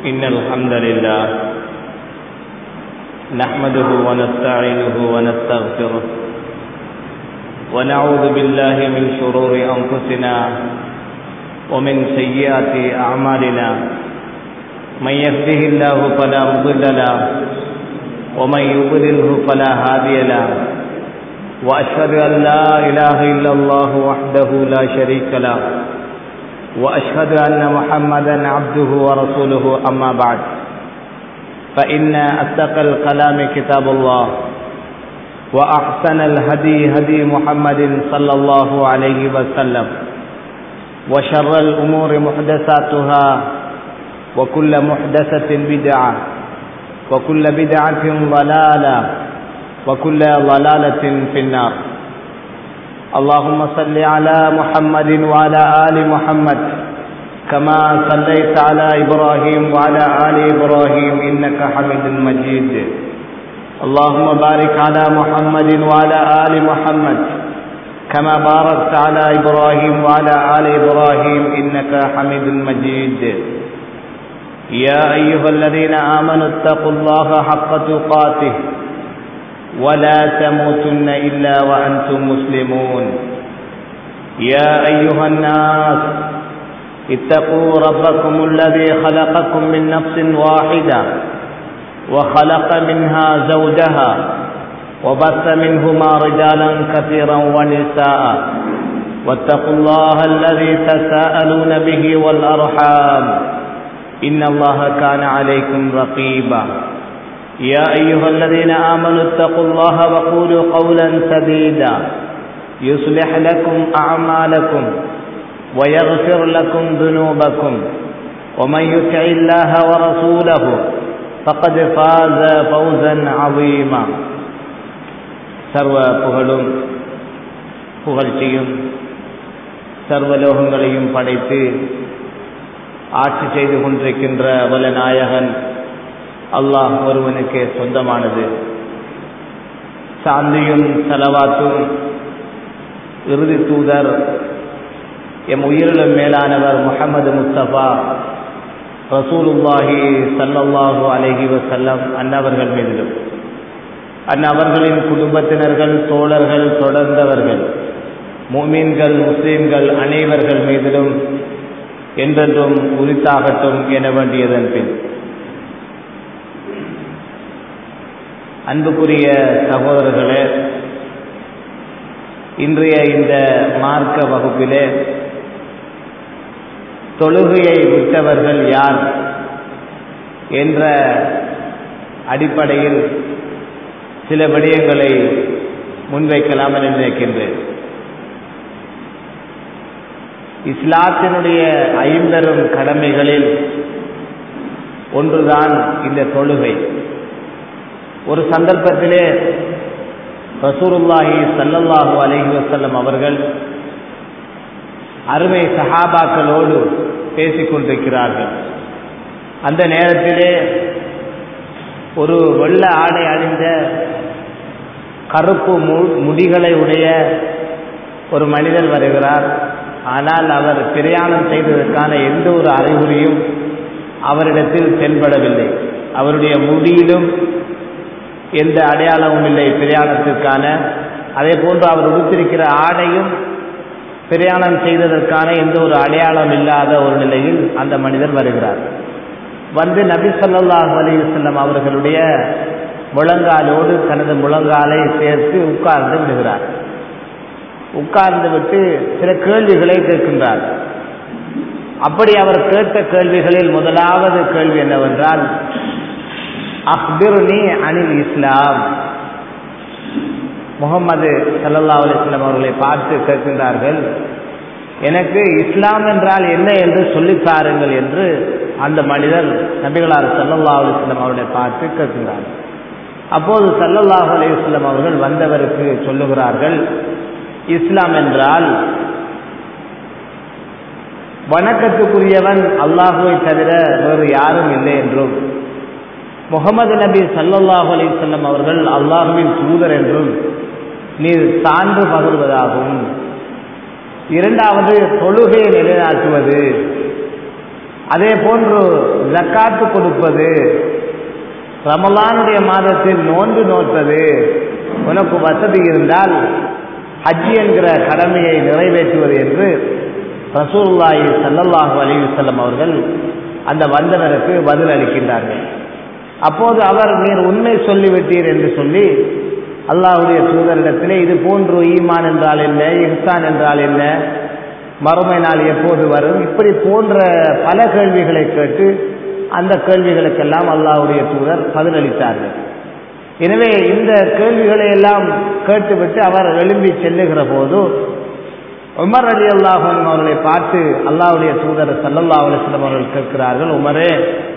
إن الحمد لله نحمده ونستعينه ونستغفره ونعوذ بالله من شرور أنفسنا ومن سيئات أعمالنا من يهده الله فلا مضل له ومن يضلله فلا هادي له وأشهد أن لا إله إلا الله وحده لا شريك له وأشهد أن محمدا عبده ورسوله أما بعد فإن أصدق الكلام كتاب الله وأحسن الهدي هدي محمد صلى الله عليه وسلم وشر الأمور محدثاتها وكل محدثة بدعة وكل بدعة ضلالة وكل ضلالة في النار اللهم صل على محمد وعلى آل محمد كما صليت على إبراهيم وعلى آل إبراهيم إنك حميد مجيد اللهم بارك على محمد وعلى آل محمد كما باركت على إبراهيم وعلى آل إبراهيم إنك حميد مجيد يا أيها الذين آمنوا اتقوا الله حق تقاته ولا تموتن إلا وأنتم مسلمون يا أيها الناس اتقوا ربكم الذي خلقكم من نفس واحدة وخلق منها زوجها وبث منهما رجالا كثيرا ونساء واتقوا الله الذي تساءلون به والأرحام إن الله كان عليكم رقيبا يا أيها الذين آمنوا اتقوا الله وقولوا قولا سديدا يصلح لكم أعمالكم ويغفر لكم ذنوبكم ومن يطع الله ورسوله فقد فاز فوزا عظيما சர்வ புகழும் புகழ்ச்சியும் சர்வலோகங்களையும் படைத்து ஆட்சி செய்து கொண்டிருக்கின்ற வல நாயகன் அல்லாஹ் ஒருவனுக்கு சொந்தமானது சாந்தியும் செலவாத்தும் இறுதி தூதர் எம் உயிரிலும் மேலானவர் முகமது முஸ்தபா ரசூலுல்லாஹி சல்லல்லாஹு அலஹி வசல்லம் அன்னவர்கள் மீதிலும் அந்நபர்களின் குடும்பத்தினர்கள் தோழர்கள் தொடர்ந்தவர்கள் மூமீன்கள் முஸ்லீம்கள் அனைவர்கள் மீதிலும் என்றென்றும் உரித்தாகட்டும் என வேண்டியதன் பின் அன்புக்குரிய சகோதரர்களே இன்றைய இந்த மார்க்க வகுப்பிலே தொழுகையை விட்டவர்கள் யார் என்ற அடிப்படையில் சில விடயங்களை முன்வைக்கலாம் என நினைக்கின்றேன் இஸ்லாத்தினுடைய ஐம்பெரும் கடமைகளில் ஒன்றுதான் இந்த தொழுகை ஒரு சந்தர்ப்பத்திலே ரசூருல்லாஹி சல்லல்லாஹு அலஹி வசல்லம் அவர்கள் அருமை சஹாபாக்களோடு பேசிக்கொண்டிருக்கிறார்கள் அந்த நேரத்திலே ஒரு வெள்ள ஆடை அணிந்த கருப்பு முடிகளை உடைய ஒரு மனிதர் வருகிறார் ஆனால் அவர் பிரயாணம் செய்ததற்கான எந்த ஒரு அறிகுறியும் அவரிடத்தில் தென்படவில்லை அவருடைய முடியிலும் எந்த அடையாளமும் இல்லை பிரயாணத்திற்கான அதே போன்று அவர் உடுத்திருக்கிற ஆடையும் பிரயாணம் செய்ததற்கான எந்த ஒரு அடையாளம் இல்லாத ஒரு நிலையில் அந்த மனிதர் வருகிறார் வந்து நபி சொல்லாஹ் அலிவசல்லம் அவர்களுடைய முழங்காலோடு தனது முழங்காலை சேர்த்து உட்கார்ந்து விடுகிறார் உட்கார்ந்து விட்டு சில கேள்விகளை கேட்கின்றார் அப்படி அவர் கேட்ட கேள்விகளில் முதலாவது கேள்வி என்னவென்றால் அக்பிர்னி அனில் இஸ்லாம் முகமது சல்லல்லா அலிஸ்லாம் அவர்களை பார்த்து கேட்கின்றார்கள் எனக்கு இஸ்லாம் என்றால் என்ன என்று சொல்லித்தாருங்கள் என்று அந்த மனிதர் நபிகளார் சல்லல்லா அலிஸ்லாம் அவர்களை பார்த்து கேட்கின்றார் அப்போது சல்லல்லாஹு அலிஸ்லாம் அவர்கள் வந்தவருக்கு சொல்லுகிறார்கள் இஸ்லாம் என்றால் வணக்கத்துக்குரியவன் அல்லாஹுவை தவிர வேறு யாரும் இல்லை என்றும் முகமது நபி சல்லல்லாஹு அலிசல்லம் அவர்கள் அல்லாஹுவின் தூதர் என்றும் நீர் சான்று பகர்வதாகவும் இரண்டாவது தொழுகையை நிலைநாட்டுவது அதே போன்று ஜக்காத்து கொடுப்பது ரமலானுடைய மாதத்தில் நோன்பு நோற்பது உனக்கு வசதி இருந்தால் ஹஜ்ஜி என்கிற கடமையை நிறைவேற்றுவது என்று ரசூல்லாஹி சல்லல்லாஹு அலைஹி வஸல்லம் அவர்கள் அந்த வந்தனருக்கு பதில் அளிக்கின்றார்கள் அப்போது அவர் நீர் உண்மை சொல்லிவிட்டீர் என்று சொல்லி அல்லாஹ்வுடைய தூதரிடத்திலே இது போன்று ஈமான் என்றால் என்ன இஹ்சான் என்றால் என்ன மறுமை நாள் எப்போது வரும் இப்படி போன்ற பல கேள்விகளை கேட்டு அந்த கேள்விகளுக்கெல்லாம் அல்லாஹ்வுடைய தூதர் பதிலளித்தார்கள் எனவே இந்த கேள்விகளை எல்லாம் கேட்டுவிட்டு அவர் எழும்பி செல்லுகிற போது உமர் அலி அல்லாஹன் அவர்களை பார்த்து அல்லாஹ்வுடைய தூதர் சல்லல்லா அலிஸ்லம் அவர்கள் கேட்கிறார்கள் உமரே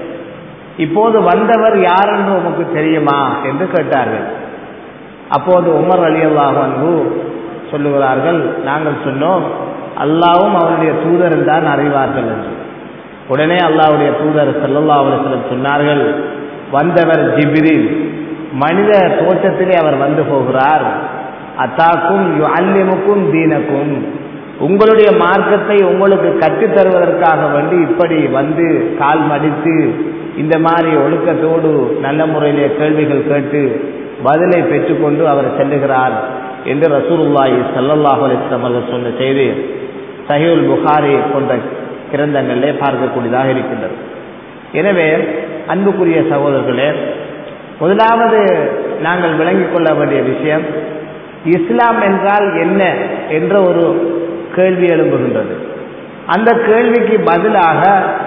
இப்போது வந்தவர் யார் என்று உமக்கு தெரியுமா என்று கேட்டார்கள் அப்போது உமர் அலி அல்லாஹு சொல்லுகிறார்கள் நாங்கள் சொன்னோம் அல்லாவும் அவருடைய தூதரும் தான் அறிவார்கள் என்று உடனே அல்லாவுடைய தூதர் சல்லல்லா அலிஸ்லம் சொன்னார்கள் வந்தவர் ஜிபிரில் மனித தோற்றத்திலே அவர் வந்து போகிறார் அத்தாக்கும் அல்லிமுக்கும் தீனக்கும் உங்களுடைய மார்க்கத்தை உங்களுக்கு கற்றுத் தருவதற்காக வேண்டி இப்படி வந்து கால் மடித்து இந்த மாதிரி ஒழுக்கத்தோடு நல்ல முறையிலே கேள்விகள் கேட்டு பதிலை பெற்றுக்கொண்டு அவர் செல்லுகிறார் என்று ரசூலுல்லாஹி சல்லல்லாஹு அலிஸ்லாம் அவர்கள் சொன்ன செய்தி சஹீல் புகாரி போன்ற கிரந்தங்களிலே பார்க்கக்கூடியதாக இருக்கின்றது எனவே அன்புக்குரிய சகோதரர்களே முதலாவது நாங்கள் விளங்கிக் கொள்ள வேண்டிய விஷயம் இஸ்லாம் என்றால் என்ன என்ற ஒரு கேள்வி எழும்புகின்றது அந்த கேள்விக்கு பதிலாக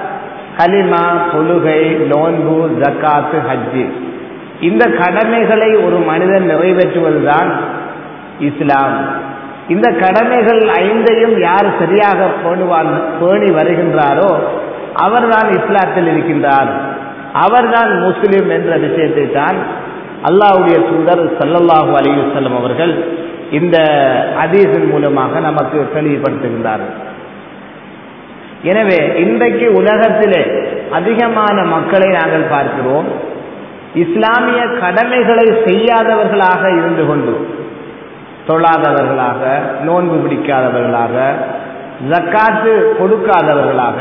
கலிமா தொழுகை நோன்பு ஜக்காத்து ஹஜ்ஜி இந்த கடமைகளை ஒரு மனிதன் நிறைவேற்றுவதுதான் இஸ்லாம் இந்த கடமைகள் ஐந்தையும் யார் சரியாக பேணுவான் பேணி வருகின்றாரோ அவர்தான் இஸ்லாத்தில் இருக்கின்றார் அவர்தான் முஸ்லிம் என்ற விஷயத்தை தான் அல்லாஹுடைய தூதர் சல்லல்லாஹு அலிவசல்லம் அவர்கள் இந்த அதீசின் மூலமாக நமக்கு தெளிவுபடுத்துகின்றார்கள் எனவே இன்றைக்கு உலகத்திலே அதிகமான மக்களை நாங்கள் பார்க்கிறோம் இஸ்லாமிய கடமைகளை செய்யாதவர்களாக இருந்து கொண்டு தொழாதவர்களாக நோன்பு பிடிக்காதவர்களாக ஜக்காத்து கொடுக்காதவர்களாக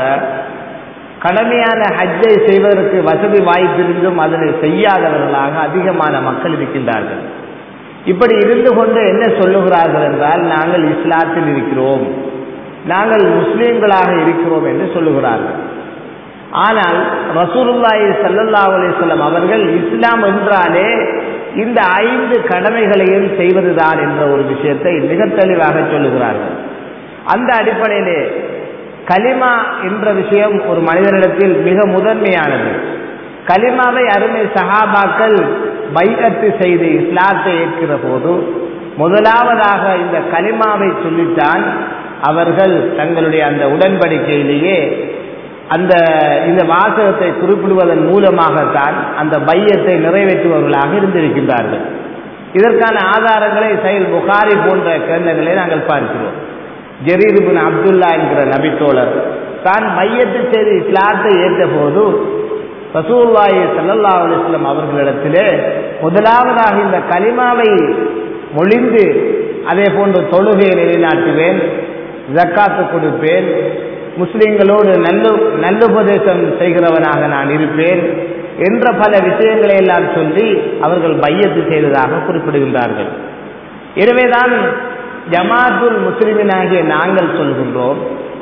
கடமையான ஹஜ்ஜை செய்வதற்கு வசதி வாய்ப்பிருந்தும் அதனை செய்யாதவர்களாக அதிகமான மக்கள் இருக்கின்றார்கள் இப்படி இருந்து கொண்டு என்ன சொல்லுகிறார்கள் என்றால் நாங்கள் இஸ்லாத்தில் இருக்கிறோம் நாங்கள் முஸ்லீம்களாக இருக்கிறோம் என்று சொல்லுகிறார்கள் ஆனால் ரசூலுல்லாஹி ஸல்லல்லாஹு அலைஹி வஸல்லம் அவர்கள் இஸ்லாம் என்றாலே இந்த ஐந்து கடமைகளையும் செய்வதுதான் என்ற ஒரு விஷயத்தை மிக தெளிவாக சொல்லுகிறார்கள் அந்த அடிப்படையிலே கலிமா என்ற விஷயம் ஒரு மனிதனிடத்தில் மிக முதன்மையானது கலிமாவை அருமை சஹாபாக்கள் பைகத்து செய்து இஸ்லாத்தை ஏற்கிற போது முதலாவதாக இந்த கலிமாவை சொல்லித்தான் அவர்கள் தங்களுடைய அந்த உடன்படிக்கையிலேயே அந்த இந்த வாசகத்தை குறிப்பிடுவதன் மூலமாகத்தான் அந்த பையத்தை நிறைவேற்றுபவர்களாக இருந்திருக்கின்றார்கள் இதற்கான ஆதாரங்களை செயல் புகாரி போன்ற கிரந்தங்களை நாங்கள் பார்க்கிறோம் ஜெரீர் பின் அப்துல்லா என்கிற நபித்தோழர் தான் மையத்து செய்து இஸ்லாத்தை ஏற்ற போது ரசூல்லாயி சல்லல்லா அலிஸ்லாம் அவர்களிடத்திலே முதலாவதாக இந்த கலிமாவை மொழிந்து அதே போன்று தொழுகையை நிலைநாட்டுவேன் ஜக்காத்து கொடுப்பேன் முஸ்லிம்களோடு நல்லு நல்லுபதேசம் செய்கிறவனாக நான் இருப்பேன் என்ற பல விஷயங்களை எல்லாம் சொல்லி அவர்கள் பையத்து செய்ததாக குறிப்பிடுகின்றார்கள் எனவேதான் ஜமாத்துல் முஸ்லிமினாகிய நாங்கள் சொல்கின்றோம்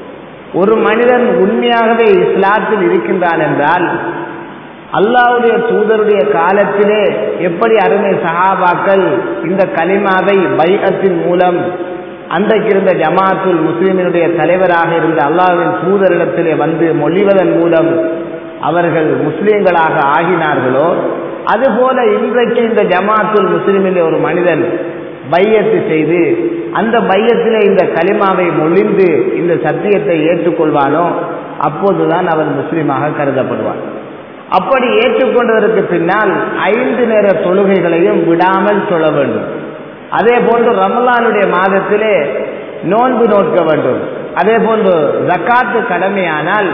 ஒரு மனிதன் உண்மையாகவே இஸ்லாத்தில் இருக்கின்றான் என்றால் அல்லாவுடைய தூதருடைய காலத்திலே எப்படி அருமை சஹாபாக்கள் இந்த கலிமாவை பைகத்தின் மூலம் அன்றைக்கு இருந்த ஜமாத்துல் முஸ்லிமினுடைய தலைவராக இருந்த அல்லாவின் தூதரிடத்திலே வந்து மொழிவதன் மூலம் அவர்கள் முஸ்லிம்களாக ஆகினார்களோ அதுபோல இன்றைக்கு இந்த ஜமாத்துல் முஸ்லிமிலே ஒரு மனிதன் பையத்து செய்து அந்த பையத்திலே இந்த கலிமாவை மொழிந்து இந்த சத்தியத்தை ஏற்றுக்கொள்வானோ அப்போதுதான் அவன் முஸ்லீமாக கருதப்படுவான் அப்படி ஏற்றுக்கொண்டதற்கு பின்னால் ஐந்து நேர தொழுகைகளையும் விடாமல் தொழ வேண்டும் அதே போன்று ரமலானுடைய மாதத்திலே நோன்பு நோக்க வேண்டும் அதே போன்று ஜக்காத்து கடமையானால்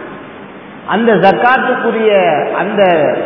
அந்த ஜக்காத்துக்குரிய அந்த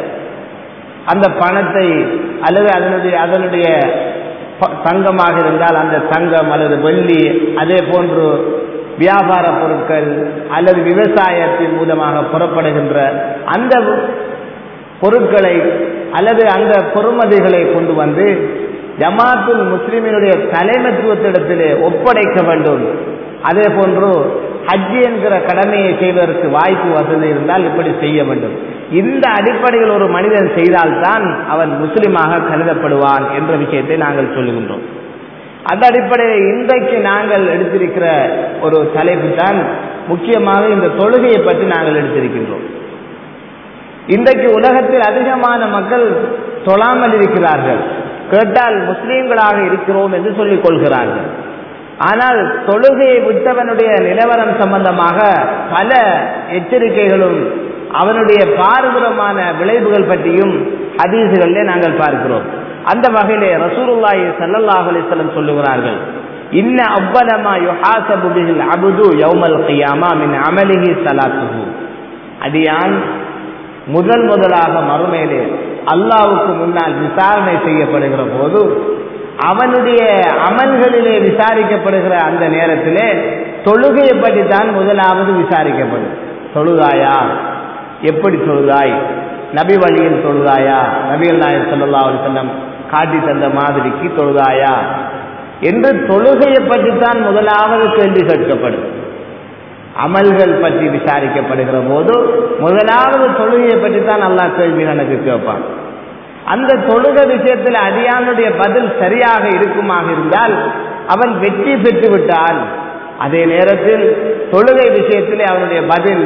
அந்த பணத்தை அல்லது அதனுடைய அதனுடைய தங்கமாக இருந்தால் அந்த தங்கம் அல்லது வெள்ளி அதே போன்று வியாபார பொருட்கள் அல்லது விவசாயத்தின் மூலமாக புறப்படுகின்ற அந்த பொருட்களை அல்லது அந்த பொறுமதிகளை கொண்டு வந்து ஜமாத்துல் முஸ்லிமினுடைய தலைமைத்துவத்திடத்திலே ஒப்படைக்க வேண்டும் அதே போன்று ஹஜ் என்கிற கடமையை செய்வதற்கு வாய்ப்பு வசதி இருந்தால் இப்படி செய்ய வேண்டும் இந்த அடிப்படையில் ஒரு மனிதன் செய்தால்தான் அவன் முஸ்லிமாக கருதப்படுவான் என்ற விஷயத்தை நாங்கள் சொல்லுகின்றோம் அந்த அடிப்படையில் இன்றைக்கு நாங்கள் எடுத்திருக்கிற ஒரு தலைப்பு தான் முக்கியமாக இந்த தொழுகையை பற்றி நாங்கள் எடுத்திருக்கின்றோம் இன்றைக்கு உலகத்தில் அதிகமான மக்கள் தொழாமல் இருக்கிறார்கள் கேட்டால் முஸ்லீம்களாக இருக்கிறோம் என்று சொல்லிக் கொள்கிறார்கள் ஆனால் தொழுகையை விட்டவனுடைய நிலவரம் சம்பந்தமாக பல எச்சரிக்கைகளும் அவனுடைய பாரதூரமான விளைவுகள் பற்றியும் ஹதீசுகளிலே நாங்கள் பார்க்கிறோம் அந்த வகையிலே ரசூலுல்லாஹி ஸல்லல்லாஹு அலைஹி வஸல்லம் சொல்லுகிறார்கள் இன்ன அவ்வலமா யுஹாசபு பிஹில் அப்து யௌமல் கியாமா மின் அமலிஹி ஸலாத்துஹு அடியான் முதல் முதலாக மறுமையிலே அல்லாவுக்கு முன்னால் விசாரணை செய்யப்படுகிற போது அவனுடைய அமல்களிலே விசாரிக்கப்படுகிற அந்த நேரத்திலே தொழுகையை பற்றி தான் முதலாவது விசாரிக்கப்படும் தொழுதாயா எப்படி தொழுதாய் நபி வழியில் தொழுதாயா நபிகள் நாயர் சொல்லா செல்லம் காட்டி தந்த மாதிரிக்கு தொழுதாயா என்று தொழுகையை பற்றி தான் முதலாவது கேள்வி கேட்கப்படும் அமல்கள் பற்றி விசாரிக்கப்படுகிற போது முதலாவது தொழுகையை பற்றி தான் நல்லா கேள்வி கணக்கு கேட்பான் அந்த தொழுகை விஷயத்தில் அடியானுடைய பதில் சரியாக இருக்குமாக இருந்தால் அவன் வெற்றி பெற்று விட்டான் அதே நேரத்தில் தொழுகை விஷயத்திலே அவனுடைய பதில்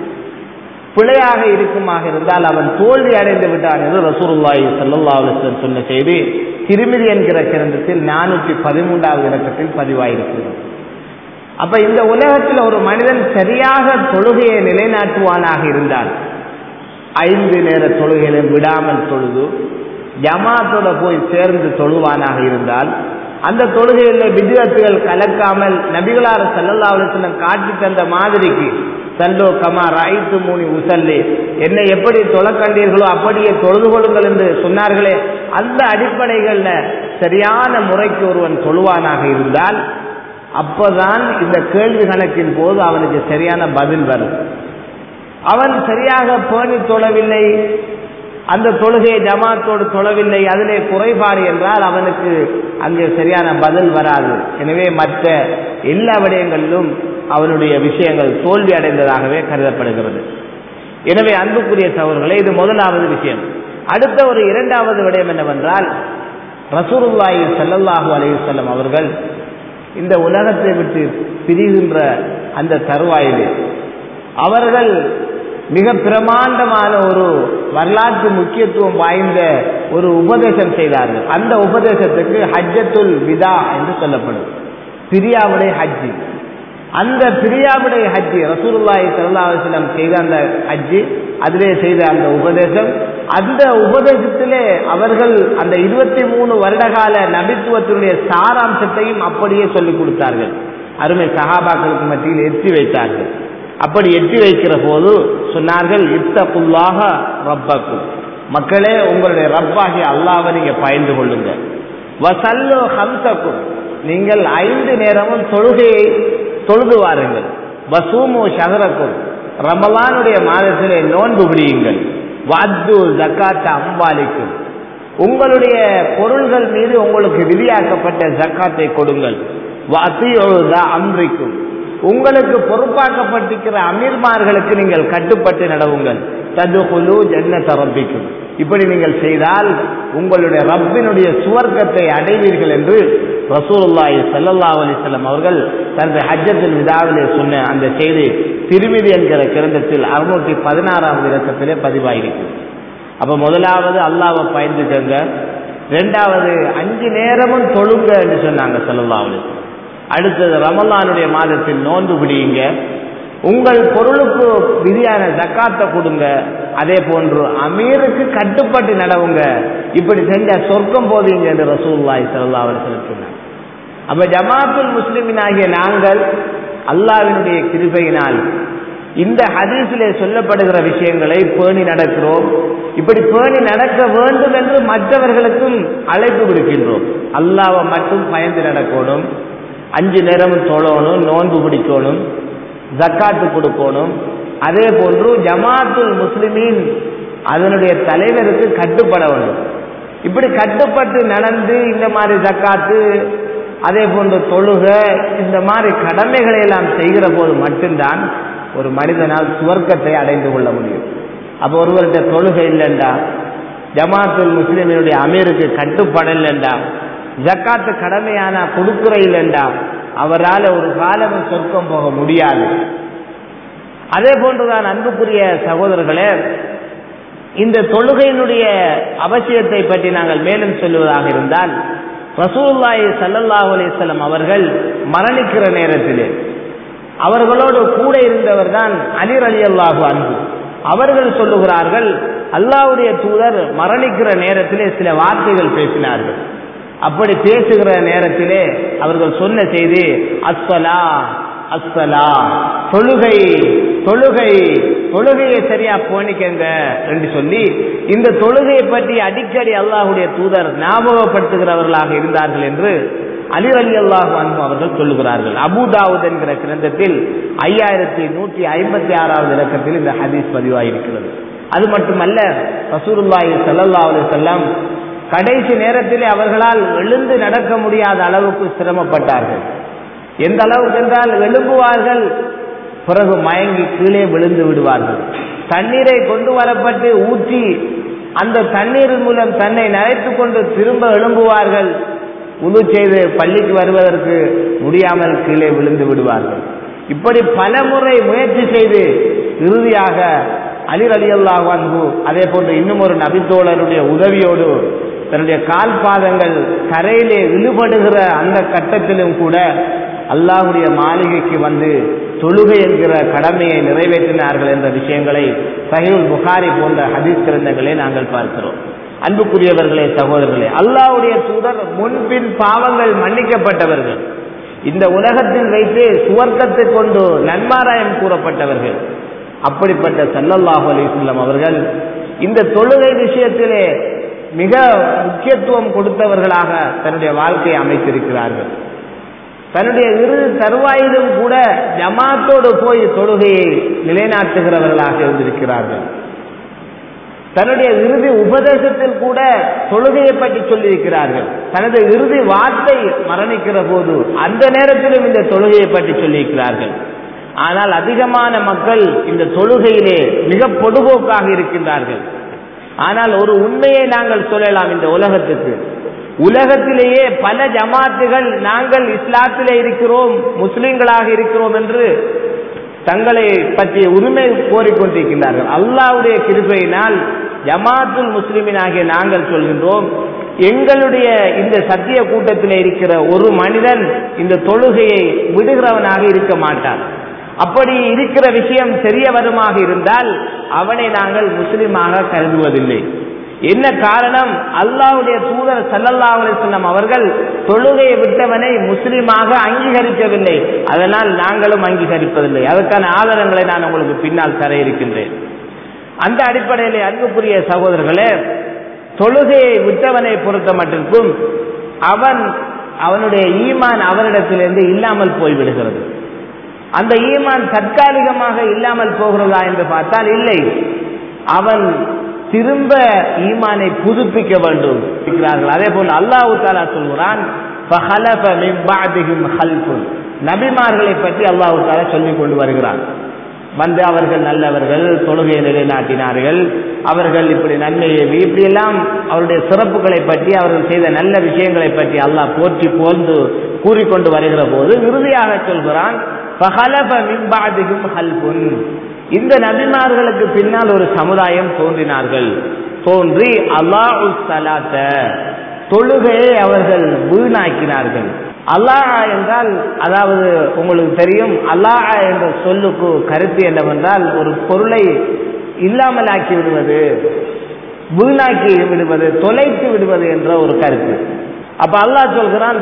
பிழையாக இருக்குமாக இருந்தால் அவன் தோல்வி அடைந்து விட்டான் என்று ரசூருல்லாஹி சல்லா அலுவலம் சொன்ன செய்தி திருமிதி என்கிற கிரந்தத்தில் நானூற்றி பதிமூன்றாவது இலக்கத்தில் பதிவாயிருக்கிறது அப்ப இந்த உலகத்தில் ஒரு மனிதன் சரியாக தொழுகையை நிலைநாட்டுவானாக இருந்தால் ஐந்து நேர தொழுகையிலும் விடாமல் தொழுது ஜமாத்தோட போய் சேர்ந்து தொழுவானாக இருந்தால் அந்த தொழுகையில் விதிவத்துகள் கலக்காமல் நபிகளார் சல்லல்லா அலுவலம் காட்டி தந்த மாதிரிக்கு சல்லோ கமா ராய்த்து மூனி உசல்லி என்னை எப்படி தொழக்கண்டீர்களோ அப்படியே தொழுது கொள்ளுங்கள் என்று சொன்னார்களே அந்த அடிப்படைகளில் சரியான முறைக்கு ஒருவன் தொழுவானாக இருந்தால் அப்போதான் இந்த கேள்வி கணக்கின் போது அவனுக்கு சரியான பதில் வரும் அவன் சரியாக பேணி தொழவில்லை அந்த தொழுகையை ஜமாத்தோடு தொழவில்லை அதிலே குறைபாடு என்றால் அவனுக்கு அங்கே சரியான பதில் வராது எனவே மற்ற எல்லா விடயங்களிலும் அவனுடைய விஷயங்கள் தோல்வி அடைந்ததாகவே கருதப்படுகிறது எனவே அன்புக்குரிய சகோதரர்களே இது முதலாவது விஷயம் அடுத்த ஒரு இரண்டாவது விடயம் என்னவென்றால் ரசூருல்லாஹி சல்லல்லாஹு அலையுசல்லம் அவர்கள் இந்த உலகத்தை விட்டு பிரிகின்ற அந்த தருவாயிலே அவர்கள் மிக பிரமாண்டமான ஒரு வரலாற்று முக்கியத்துவம் வாய்ந்த ஒரு உபதேசம் செய்தார்கள் அந்த உபதேசத்துக்கு ஹஜ்ஜத்துல் விதா என்று சொல்லப்படும் பிரியாவுடைய ஹஜ்ஜி அந்த பிரியாவுடைய ஹஜ்ஜி ரசூலுல்லாஹி ஸல்லல்லாஹு அலைஹி வஸல்லம் செய்த அந்த ஹஜ்ஜி அதிலே செய்த அந்த உபதேசம் அந்த உபதேசத்திலே அவர்கள் அந்த இருபத்தி மூணு வருடகால நபித்துவத்தினுடைய சாராம்சத்தையும் அப்படியே சொல்லிக் கொடுத்தார்கள் அருமை சகாபாக்களுக்கு மத்தியில் எட்டி வைத்தார்கள் அப்படி எட்டி வைக்கிற போது சொன்னார்கள் இத்தகுல்லாக ரப்பக்கும் மக்களே உங்களுடைய ரப்பாகி அல்லாவை நீங்க பயந்து கொள்ளுங்க வசல்லோ ஹம்சக்கும் நீங்கள் ஐந்து நேரமும் தொழுகையை தொழுது வாருங்கள் வசூமு ஷகரக்கும் ரமலானுடைய மாதத்திலே நோன்பு விடியுங்கள் வாத்து ஜக்காத்த அம்பாலிக்கும் உங்களுடைய பொருள்கள் மீது உங்களுக்கு விதியாக்கப்பட்ட ஜக்காத்தை கொடுங்கள் வாத்தியொழுதா அம்ரிக்கும் உங்களுக்கு பொறுப்பாக்கப்பட்டிருக்கிற அமீர்மார்களுக்கு நீங்கள் கட்டுப்பட்டு நடவுங்கள் ததுகுலு ஜன்ன தரப்பிக்கும் இப்படி நீங்கள் செய்தால் உங்களுடைய ரப்பினுடைய சுவர்க்கத்தை அடைவீர்கள் என்று ரசூலுல்லாஹி ஸல்லல்லாஹு அலைஹி வஸல்லம் அவர்கள் தனது ஹஜ்ஜத்துல் விதாவிலே சொன்ன அந்த செய்தி திருமிதி என்கிற கிரந்தத்தில் அறுநூற்றி பதினாறாம் இலக்கத்திலே பதிவாயிருக்கிறது அப்ப முதலாவது அல்லாவை பயந்துக்கங்க ரெண்டாவது அஞ்சு நேரமும் தொழுங்க என்று சொன்னாங்க ஸல்லல்லாஹு அலைஹி வஸல்லம் அடுத்தது ரமலானுடைய மாதத்தில் நோன்பு பிடியுங்க உங்கள் பொருளுக்கு விதியான ஜக்காத்தை கொடுங்க அதே போன்று அமீருக்கு கட்டுப்பட்டு நடவுங்க இப்படி செஞ்ச சொர்க்கம் போதீங்க என்று ரசூல்லாய் சல்லா அவர் சொன்னார் அப்ப ஜமாத்துல் முஸ்லிமின் ஆகிய நாங்கள் அல்லாவினுடைய கிருபையினால் இந்த ஹதீஸிலே சொல்லப்படுகிற விஷயங்களை பேணி நடக்கிறோம் இப்படி பேணி நடக்க வேண்டும் என்று மற்றவர்களுக்கும் அழைப்பு விடுக்கின்றோம் அல்லாவை மட்டும் பயந்து நடக்கணும் அஞ்சு நேரமும் தொழணும் நோன்பு பிடிக்கணும் ஜக்காத்து கொடுக்கணும் அதே போன்று ஜமாத்துல் முஸ்லிமீன் அதனுடைய தலைவருக்கு கட்டுப்பட வேண்டும் இப்படி கட்டுப்பட்டு நடந்து இந்த மாதிரி ஜக்காத்து அதே போன்று தொழுக இந்த மாதிரி கடமைகளை எல்லாம் செய்கிற போது மட்டும்தான் ஒரு மனிதனால் சுவர்க்கத்தை அடைந்து கொள்ள முடியும் அப்போ ஒருவர்கிட்ட தொழுகை இல்லைண்டா ஜமாத்துல் முஸ்லிமினுடைய அமீருக்கு கட்டுப்படலைண்டா ஜக்காத்து கடமையான கொடுக்குற இல்லைண்டா அவரால் ஒரு காலம் சொர்க்கம் போக முடியாது அதே போன்றுதான் அன்புக்குரிய சகோதரர்களே இந்த தொழுகையினுடைய அவசியத்தை பற்றி நாங்கள் மேலும் சொல்லுவதாக இருந்தால் ரசூல்லாய் சல்லல்லாஹு அலிஸ்லம் அவர்கள் மரணிக்கிற நேரத்திலே அவர்களோடு கூட இருந்தவர் தான் அலிர் அலி அல்லாஹு அன்பு அவர்கள் சொல்லுகிறார்கள் அல்லாவுடைய தூதர் மரணிக்கிற நேரத்திலே சில வார்த்தைகள் பேசினார்கள் அப்படி பேசுகிற நேரத்திலே அவர்கள் சொன்ன செய்தி அஸ்வலா அஸ்வலா தொழுகை தொழுகை தொழுகையை சரியா போனிக்கங்க என்று சொல்லி இந்த தொழுகையை பற்றி அடிக்கடி அல்லாஹுடைய தூதர் ஞாபகப்படுத்துகிறவர்களாக இருந்தார்கள் என்று அலிர் அலி அல்லாஹு அன்பு அவர்கள் சொல்லுகிறார்கள் அபுதாவுத் என்கிற கிரந்தத்தில் ஐயாயிரத்தி நூற்றி ஐம்பத்தி ஆறாவது இலக்கத்தில் இந்த ஹதீஸ் பதிவாயிருக்கிறது அது மட்டுமல்ல ரசூருல்லாஹி சல்லா அலி செல்லம் கடைசி நேரத்திலே அவர்களால் எழுந்து நடக்க முடியாத அளவுக்கு சிரமப்பட்டார்கள் எந்த அளவுக்கு என்றால் எழும்புவார்கள் பிறகு மயங்கி கீழே விழுந்து விடுவார்கள் தண்ணீரை கொண்டு வரப்பட்டு ஊற்றி அந்த தண்ணீர் மூலம் தன்னை நனைத்துக் கொண்டு திரும்ப எழும்புவார்கள் உது செய்து பள்ளிக்கு வருவதற்கு முடியாமல் கீழே விழுந்து விடுவார்கள் இப்படி பல முறை முயற்சி செய்து இறுதியாக அலிர் அலி அல்லாஹ் அன்பு அதே போன்று இன்னும் ஒரு நபித்தோழருடைய உதவியோடு தன்னுடைய கால் பாதங்கள் கரையிலே இழுபடுகிற அந்த கட்டத்திலும் கூட அல்லாஹுடைய மாளிகைக்கு வந்து தொழுகை என்கிற கடமையை நிறைவேற்றினார்கள் என்ற விஷயங்களை சஹீல் புகாரி போன்ற ஹதீஸ் கிரந்தங்களை நாங்கள் பார்க்கிறோம் அன்புக்குரியவர்களே சகோதரர்களே அல்லாஹுடைய தூதர் முன்பின் பாவங்கள் மன்னிக்கப்பட்டவர்கள் இந்த உலகத்தில் வைத்து சுவர்க்கத்தை கொண்டு நன்மாராயம் கூறப்பட்டவர்கள் அப்படிப்பட்ட சல்லல்லாஹு அலிஸ்லம் அவர்கள் இந்த தொழுகை விஷயத்திலே மிக முக்கியத்துவம் கொடுத்தவர்களாக தன்னுடைய வாழ்க்கையை அமைத்திருக்கிறார்கள் தன்னுடைய இறுதி தருவாயிலும் கூட ஜமாத்தோடு போய் தொழுகையை நிலைநாட்டுகிறவர்களாக இருந்திருக்கிறார்கள் தன்னுடைய இறுதி உபதேசத்தில் கூட தொழுகையை பற்றி சொல்லியிருக்கிறார்கள் தனது இறுதி வார்த்தை மரணிக்கிற போது அந்த நேரத்திலும் இந்த தொழுகையை பற்றி சொல்லியிருக்கிறார்கள் ஆனால் அதிகமான மக்கள் இந்த தொழுகையிலே மிக பொடுபோக்காக இருக்கின்றார்கள் ஆனால் ஒரு உண்மையை நாங்கள் சொல்லலாம் இந்த உலகத்துக்கு உலகத்திலேயே பல ஜமாத்துகள் நாங்கள் இஸ்லாத்திலே இருக்கிறோம் முஸ்லிம்களாக இருக்கிறோம் என்று தங்களை பற்றிய உரிமை கோரிக்கொண்டிருக்கின்றார்கள் அல்லாவுடைய கிருபையினால் ஜமாத்துல் முஸ்லிமின் ஆகிய நாங்கள் சொல்கின்றோம் எங்களுடைய இந்த சத்திய கூட்டத்தில் இருக்கிற ஒரு மனிதன் இந்த தொழுகையை விடுகிறவனாக இருக்க மாட்டான் அப்படி இருக்கிற விஷயம் தெரிய வருமாக இருந்தால் அவனை நாங்கள் முஸ்லிமாக கருதுவதில்லை என்ன காரணம் அல்லாவுடைய தூதர் சல்லல்லா அலிஸ்லாம் அவர்கள் தொழுகையை விட்டவனை முஸ்லிமாக அங்கீகரிக்கவில்லை அதனால் நாங்களும் அங்கீகரிப்பதில்லை அதற்கான ஆதாரங்களை நான் உங்களுக்கு பின்னால் தர இருக்கின்றேன் அந்த அடிப்படையில் அன்புக்குரிய சகோதரர்களே தொழுகையை விட்டவனை பொறுத்த மட்டிற்கும் அவன் அவனுடைய ஈமான் அவனிடத்திலிருந்து இல்லாமல் போய்விடுகிறது அந்த ஈமான் தற்காலிகமாக இல்லாமல் போகிறதா என்று பார்த்தால் இல்லை அவன் திரும்ப ஈமானை புதுப்பிக்க வேண்டும் இருக்கிறார்கள் அதே போல் அல்லாஹு தாலா சொல்கிறான் நபிமார்களை பற்றி அல்லாஹு தாலா சொல்லிக் கொண்டு வருகிறான் வந்து அவர்கள் நல்லவர்கள் தொழுகையை நிலைநாட்டினார்கள் அவர்கள் இப்படி நன்மையை இப்படி எல்லாம் அவருடைய சிறப்புகளை பற்றி அவர்கள் செய்த நல்ல விஷயங்களை பற்றி அல்லாஹ் போற்றி போர்ந்து கூறிக்கொண்டு வருகிற போது இறுதியாக சொல்கிறான் இந்த நபிமார்களுக்கு பின்னால் ஒரு சமுதாயம் தோன்றினார்கள் தோன்றி அல்லாஹு சலாத்த தொழுகையை அவர்கள் வீணாக்கினார்கள் அல்லாஹ் என்றால் அதாவது உங்களுக்கு தெரியும் அல்லாஹ் என்ற சொல்லுக்கு கருத்து என்னவென்றால் ஒரு பொருளை இல்லாமல் ஆக்கி விடுவது வீணாக்கி விடுவது தொலைத்து விடுவது என்ற ஒரு கருத்து அப்ப அல்லாஹ் சொல்கிறான்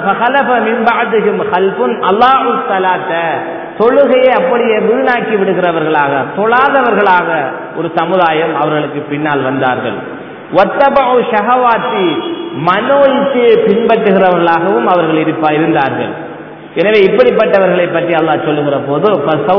அல்லாஹு சலாத்த தொழுகையை அப்படியே வீணாக்கி விடுகிறவர்களாக தொழாதவர்களாக ஒரு சமுதாயம் அவர்களுக்கு பின்னால் வந்தார்கள் ஒத்தபாவு ஷஹவாத்தி மனோ இச்சையை பின்பற்றுகிறவர்களாகவும் அவர்கள் இருப்பா இருந்தார்கள் எனவே இப்படிப்பட்டவர்களை பற்றி அல்லாஹ் சொல்லுகிற போது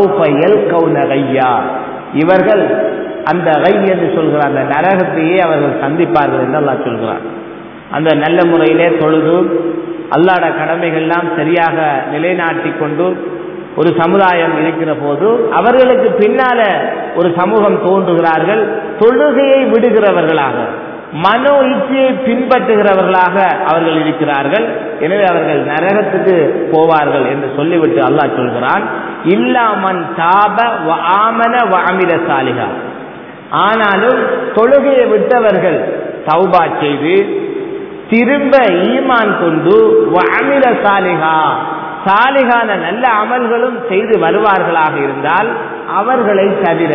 இவர்கள் அந்த ரை என்று சொல்கிற அந்த நரகத்தையே அவர்கள் சந்திப்பார்கள் என்று அல்லாஹ் சொல்கிறார் அந்த நல்ல முறையிலே தொழுது அல்லாட கடமைகள்லாம் சரியாக நிலைநாட்டி கொண்டு ஒரு சமுதாயம் இருக்கிற போது அவர்களுக்கு பின்னால ஒரு சமூகம் தோன்றுகிறார்கள் தொழுகையை விடுகிறவர்களாக மனோ இச்சையை பின்பற்றுகிறவர்களாக அவர்கள் இருக்கிறார்கள் எனவே அவர்கள் நரகத்துக்கு போவார்கள் என்று சொல்லிவிட்டு அல்லாஹ் சொல்கிறான் இல்லாமன் தாப ஆமன வாமிர சாலிகா ஆனாலும் தொழுகையை விட்டவர்கள் தௌபா செய்து திரும்ப ஈமான் கொண்டு வாமிர சாலிகா சாலிகான நல்ல அமல்களும் செய்து வருவார்களாக இருந்தால் அவர்களை தவிர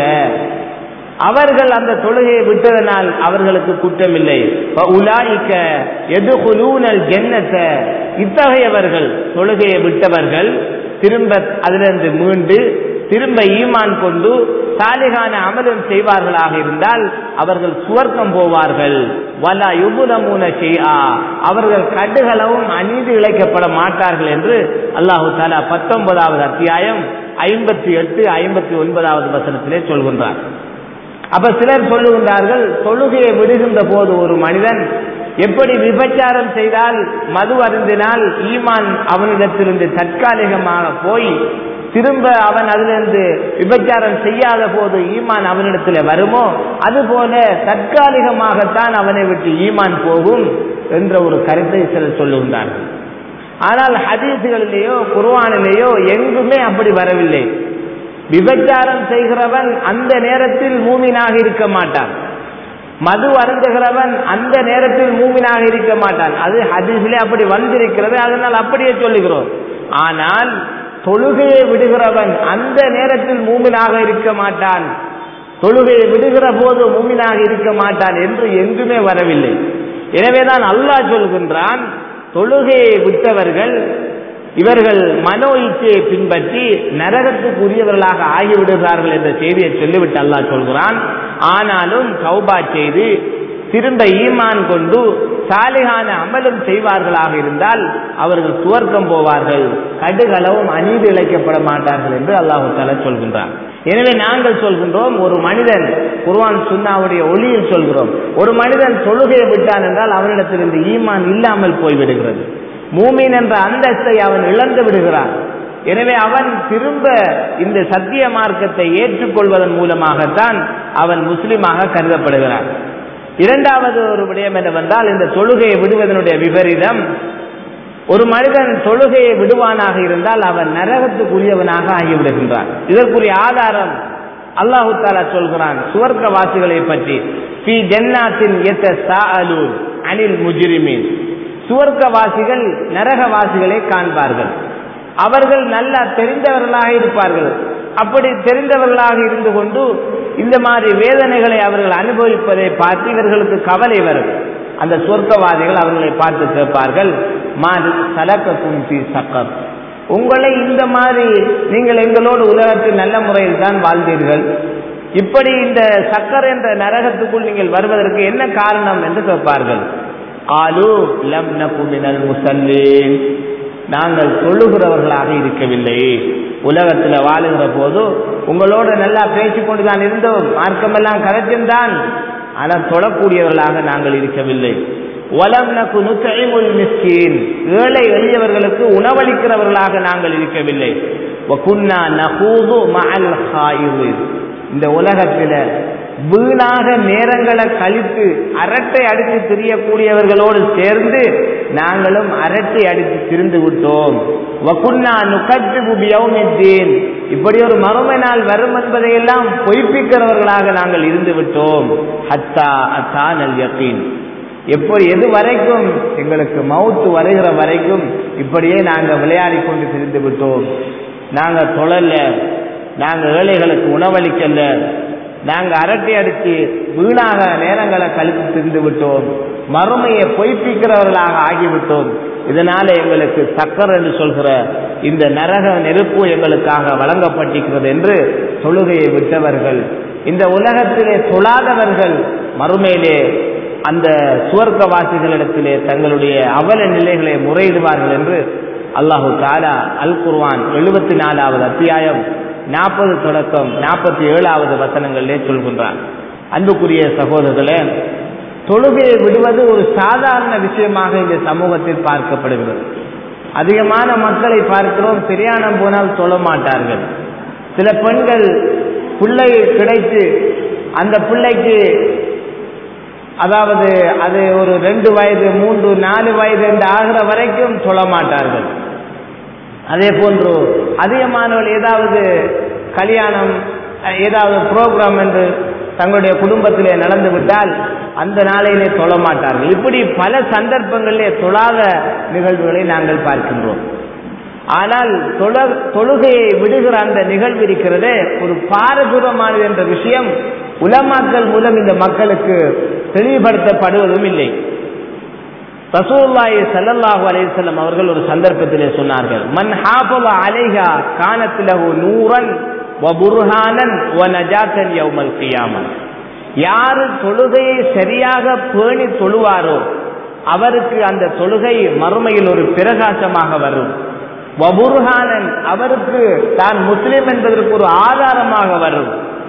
அவர்கள் அந்த தொழுகையை விட்டதனால் அவர்களுக்கு குற்றமில்லை உலாய்க்க எதுகுலூனல் ஜென்னத்த இத்தகையவர்கள் தொழுகையை விட்டவர்கள் திரும்ப அதிலிருந்து மீண்டு திரும்ப ஈமான் கொண்டு சாலிகான அமலம் செய்வார்களாக இருந்தால் அவர்கள் சுவர்க்கம் போவார்கள் வலா யுபுலமூன செய்யா அவர்கள் கடுகளவும் அநீதி இழைக்கப்பட மாட்டார்கள் என்று அல்லாஹு தாலா பத்தொன்பதாவது அத்தியாயம் ஐம்பத்தி எட்டு ஐம்பத்தி ஒன்பதாவது வசனத்திலே சொல்கின்றார் அப்ப சிலர் சொல்லுகின்றார்கள் தொழுகையை விடுகின்ற போது ஒரு மனிதன் எப்படி விபச்சாரம் செய்தால் மது அருந்தினால் ஈமான் அவனிடத்திலிருந்து தற்காலிகமாக போய் திரும்ப அவன் அதிலிருந்து விபச்சாரம் செய்யாத போது ஈமான் அவனிடத்தில் வருமோ அதுபோல தற்காலிகமாகத்தான் அவனை விட்டு ஈமான் போகும் என்ற ஒரு கருத்தை சிலர் சொல்லுகின்றார்கள் ஆனால் ஹதீசுகளிலேயோ குர்வானிலேயோ எங்குமே அப்படி வரவில்லை விபச்சாரம் செய்கிறவன் அந்த நேரத்தில் மூமினாக இருக்க மாட்டான் மது அருந்துகிறவன் அந்த நேரத்தில் மூமினாக இருக்க மாட்டான் அது ஹதீஸிலே அப்படி வந்திருக்கிறது அதனால் அப்படியே சொல்லுகிறோம் ஆனால் தொழுகையை விடுகிறவன் அந்த நேரத்தில் மூமினாக இருக்க மாட்டான் தொழுகையை விடுகிற போது மூமினாக இருக்க மாட்டான் என்று எங்குமே வரவில்லை எனவேதான் அல்லாஹ் சொல்கின்றான் தொழுகையை விட்டவர்கள் இவர்கள் மனோ இச்சையை பின்பற்றி நரகத்துக்குரியவர்களாக ஆகிவிடுகிறார்கள் என்ற செய்தியை சொல்லிவிட்டு அல்லாஹ் சொல்கிறான் ஆனாலும் கௌபா செய்து திரும்ப ஈமான் கொண்டு சாலிகான அமலும் செய்வார்களாக இருந்தால் அவர்கள் சுவர்க்கம் போவார்கள் கடுகளவும் அநீதி இழைக்கப்பட மாட்டார்கள் என்று அல்லாஹு தாலா சொல்கின்றார் எனவே நாங்கள் சொல்கின்றோம் ஒரு மனிதன் குர்வான் சுன்னாவுடைய ஒளியில் சொல்கிறோம் ஒரு மனிதன் தொழுகையை விட்டான் என்றால் அவனிடத்திலிருந்து ஈமான் இல்லாமல் போய்விடுகிறது மூமின் என்ற அந்தஸ்தை அவன் இழந்து விடுகிறான் எனவே அவன் திரும்ப இந்த சத்திய மார்க்கத்தை ஏற்றுக்கொள்வதன் மூலமாகத்தான் அவன் முஸ்லிமாக கருதப்படுகிறான் இரண்டாவது ஒரு விடயம் என்னவென்றால் இந்த தொழுகையை விடுவதனுடைய விபரீதம் ஒரு மனிதன் தொழுகையை விடுவானாக இருந்தால் அவன் நரகத்துக்குரியவனாக ஆகிவிடுகின்றான் இதற்குரிய ஆதாரம் அல்லாஹு தாலா சொல்கிறான் சுவர்க்க வாசிகளை பற்றி பி ஜன்னாத்தின் அனில் முஜிரிமீன் சுவர்க்கவாசிகள் நரகவாசிகளை காண்பார்கள் அவர்கள் நல்லா தெரிந்தவர்களாக இருப்பார்கள் அப்படி தெரிந்தவர்களாக இருந்து கொண்டு இந்த மாதிரி வேதனைகளை அவர்கள் அனுபவிப்பதை பார்த்து இவர்களுக்கு கவலை வரும் அந்த சொர்க்கவாதிகள் அவர்களை பார்த்து கேட்பார்கள் மாறி சலக்கக்கும் சி சக்கர் உங்களை இந்த மாதிரி நீங்கள் எங்களோடு உலகத்தில் நல்ல முறையில் தான் வாழ்ந்தீர்கள் இப்படி இந்த சக்கர் என்ற நரகத்துக்குள் நீங்கள் வருவதற்கு என்ன காரணம் என்று கேட்பார்கள் ஆலு லம் நகுமினல் முசல்லீன் நாங்கள் தொழுகிறவர்களாக இருக்கவில்லை உலகத்தில் வாழுகிற போது உங்களோட நல்லா பேசிக்கொண்டு தான் இருந்தோம் மார்க்கமெல்லாம் கரைச்சிருந்தான் ஆனால் தொழக்கூடியவர்களாக நாங்கள் இருக்கவில்லை வலம் நக்கு நுத்தைமுல் மிஸ்கீன் ஏழை எளியவர்களுக்கு உணவளிக்கிறவர்களாக நாங்கள் இருக்கவில்லை வகுன்னா நகூது மஅல் ஹாயிது இந்த உலகத்தில் வீணாக நேரங்களை கழித்து அரட்டை அடித்து திரியக்கூடியவர்களோடு சேர்ந்து நாங்களும் அரட்டை அடித்து திரிந்து விட்டோம் வகுன்னா நுகத்து புபியவுமித்தீன் இப்படி ஒரு மறுமை நாள் வரும் என்பதையெல்லாம் பொய்ப்பிக்கிறவர்களாக நாங்கள் இருந்து விட்டோம் ஹத்தா அத்தானல் யக்கீன் எப்படி எது வரைக்கும் எங்களுக்கு மவுத்து வருகிற வரைக்கும் இப்படியே நாங்கள் விளையாடி கொண்டு திரிந்து விட்டோம் நாங்கள் தொழல நாங்கள் ஏழைகளுக்கு உணவளிக்கல நாங்கள் அரட்டை அடித்து வீணாக நேரங்களை கழித்து திரிந்து விட்டோம் மறுமையை பொய்ப்பிக்கிறவர்களாக ஆகிவிட்டோம் இதனால எங்களுக்கு சக்கர் என்று சொல்கிற இந்த நரக நெருப்பு எங்களுக்காக வழங்கப்பட்டிருக்கிறது என்று தொழுகையை விட்டவர்கள் இந்த உலகத்திலே தொழாதவர்கள் மறுமையிலே அந்த சுவர்க்கவாசிகளிடத்திலே தங்களுடைய அவல நிலைகளை முறையிடுவார்கள் என்று அல்லாஹு தாலா அல் குர்வான் எழுபத்தி நாலாவது அத்தியாயம் நாற்பது தொடக்கம் நாற்பத்தி ஏழாவது வசனங்களிலே சொல்கின்றான் அன்புக்குரிய சகோதரர்களே தொழுகையை விடுவது ஒரு சாதாரண விஷயமாக இந்த சமூகத்தில் பார்க்கப்படுகிறது அதிகமான மக்களை பார்க்கிறோம் பிரயாணம் போனால் தொழ மாட்டார்கள் சில பெண்கள் பிள்ளை கிடைத்து அந்த பிள்ளைக்கு அதாவது அது ஒரு ரெண்டு வயது மூன்று நாலு வயது என்று ஆகிற வரைக்கும் சொல்ல மாட்டார்கள் அதே போன்று அதிகமானவர்கள் ஏதாவது கல்யாணம் ஏதாவது ப்ரோக்ராம் என்று தங்களுடைய குடும்பத்திலே நடந்து விட்டால் அந்த நாளையிலே தொழ மாட்டார்கள் இப்படி பல சந்தர்ப்பங்களிலே தொழாத நிகழ்வுகளை நாங்கள் பார்க்கின்றோம் ஆனால் தொழ தொழுகையை விடுகிற அந்த நிகழ்வு இருக்கிறதே ஒரு பாரதூரமானது என்ற விஷயம் உலமாக்கள் மூலம் இந்த மக்களுக்கு தெளிவுபடுத்தப்படுவதும் இல்லை ரசூல்லாய் சல்லல்லாஹு அலையம் அவர்கள் ஒரு சந்தர்ப்பத்திலே சொன்னார்கள் மன் ஹாபவ அலைஹா கானத்திலகு நூரன் வபுர்ஹானன் வனஜாத்தன் யௌமல் கியாமன் யாரு தொழுகையை சரியாக பேணி தொழுவாரோ அவருக்கு அந்த தொழுகை மறுமையில் ஒரு பிரகாசமாக வரும் வபுர்ஹானன் அவருக்கு தான் முஸ்லிம் என்பதற்கு ஒரு ஆதாரமாக வரும்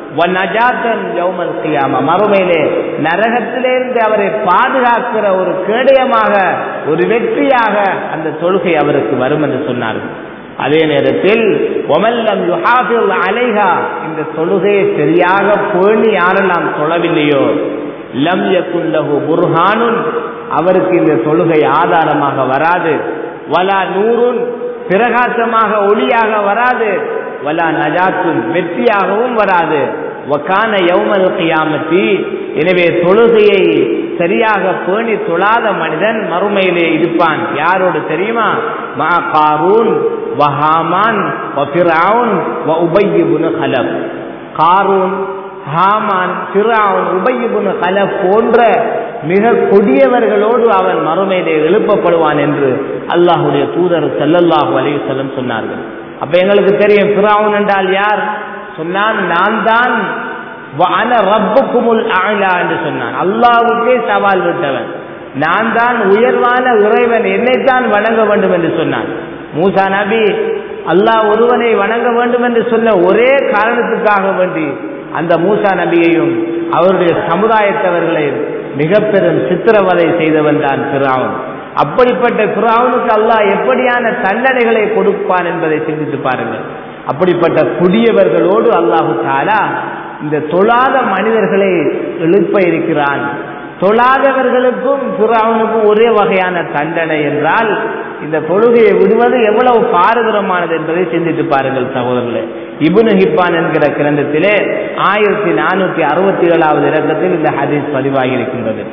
மறுமையிலே நரகத்திலிருந்து அவரை பாதுகாக்கிற ஒரு கேடயமாக ஒரு வெற்றியாக அந்த தொழுகை அவருக்கு வரும் என்று சொன்னார்கள் அதே நேரத்தில் ஒமல்லம் அலைஹா இந்த தொழுகையை சரியாக பேணி யாரெல்லாம் தொழவில்லையோ லம் யகுல்லஹு புர்ஹானுன் அவருக்கு இந்த தொழுகை ஆதாரமாக வராது வலா நூறுன் பிரகாசமாக ஒளியாக வராது வலா நஜாத்துன் வெற்றியாகவும் வராது வக்கான யௌமல் கியாமத்தி எனவே தொழுகையை சரியாக பேணி தொழாத மனிதன் மறுமையிலே இருப்பான் யாரோடு தெரியுமா மா காரூன் வஹாமான் வஃபிரவுன் வ உபய்யிபுனு கலப் காரூன் ஹாமான் ஃபிரவுன் உபய்யிபுனு கலப் போன்ற மிக கொடியவர்களோடு அவன் மறுமையிலே எழுப்பப்படுவான் என்று அல்லாஹுடைய தூதர் செல்லல்லாஹு அலையுசல்லம் சொன்னார்கள் அப்ப எங்களுக்கு தெரியும் ஃபிரவுன் என்றால் யார் சொன்னான் நான் தான் ரப்புக்குமுல் ஆயிலா என்று சொன்னான் அல்லாவுக்கே சவால் விட்டவன் நான் தான் உயர்வான இறைவன் என்னைத்தான் வணங்க வேண்டும் என்று சொன்னான் மூசா நபி அல்லாஹ் ஒருவனை வணங்க வேண்டும் என்று சொன்ன ஒரே காரணத்துக்காக வேண்டி அந்த மூசா நபியையும் அவருடைய சமுதாயத்தவர்களை மிக பெரும் சித்திரவதை செய்தவன் தான் பிராவன் அப்படிப்பட்ட பிராவனுக்கு அல்லாஹ் எப்படியான தண்டனைகளை கொடுப்பான் என்பதை சிந்தித்து பாருங்கள் அப்படிப்பட்ட புதியவர்களோடு அல்லாஹு தாலா இந்த தொழாத மனிதர்களை எழுப்ப இருக்கிறான் தொழாதவர்களுக்கும் பிறாவனுக்கும் ஒரே வகையான தண்டனை என்றால் இந்த தொழுகையை விடுவது எவ்வளவு பாரதூரமானது என்பதை சிந்தித்து பாருங்கள் சகோதரர்களே இபுனு ஹிப்பான் என்கிற கிரந்தத்திலே ஆயிரத்தி நானூத்தி அறுபத்தி ஏழாவது இலக்கத்தில் இந்த ஹதீஸ் பதிவாகி இருக்கின்றது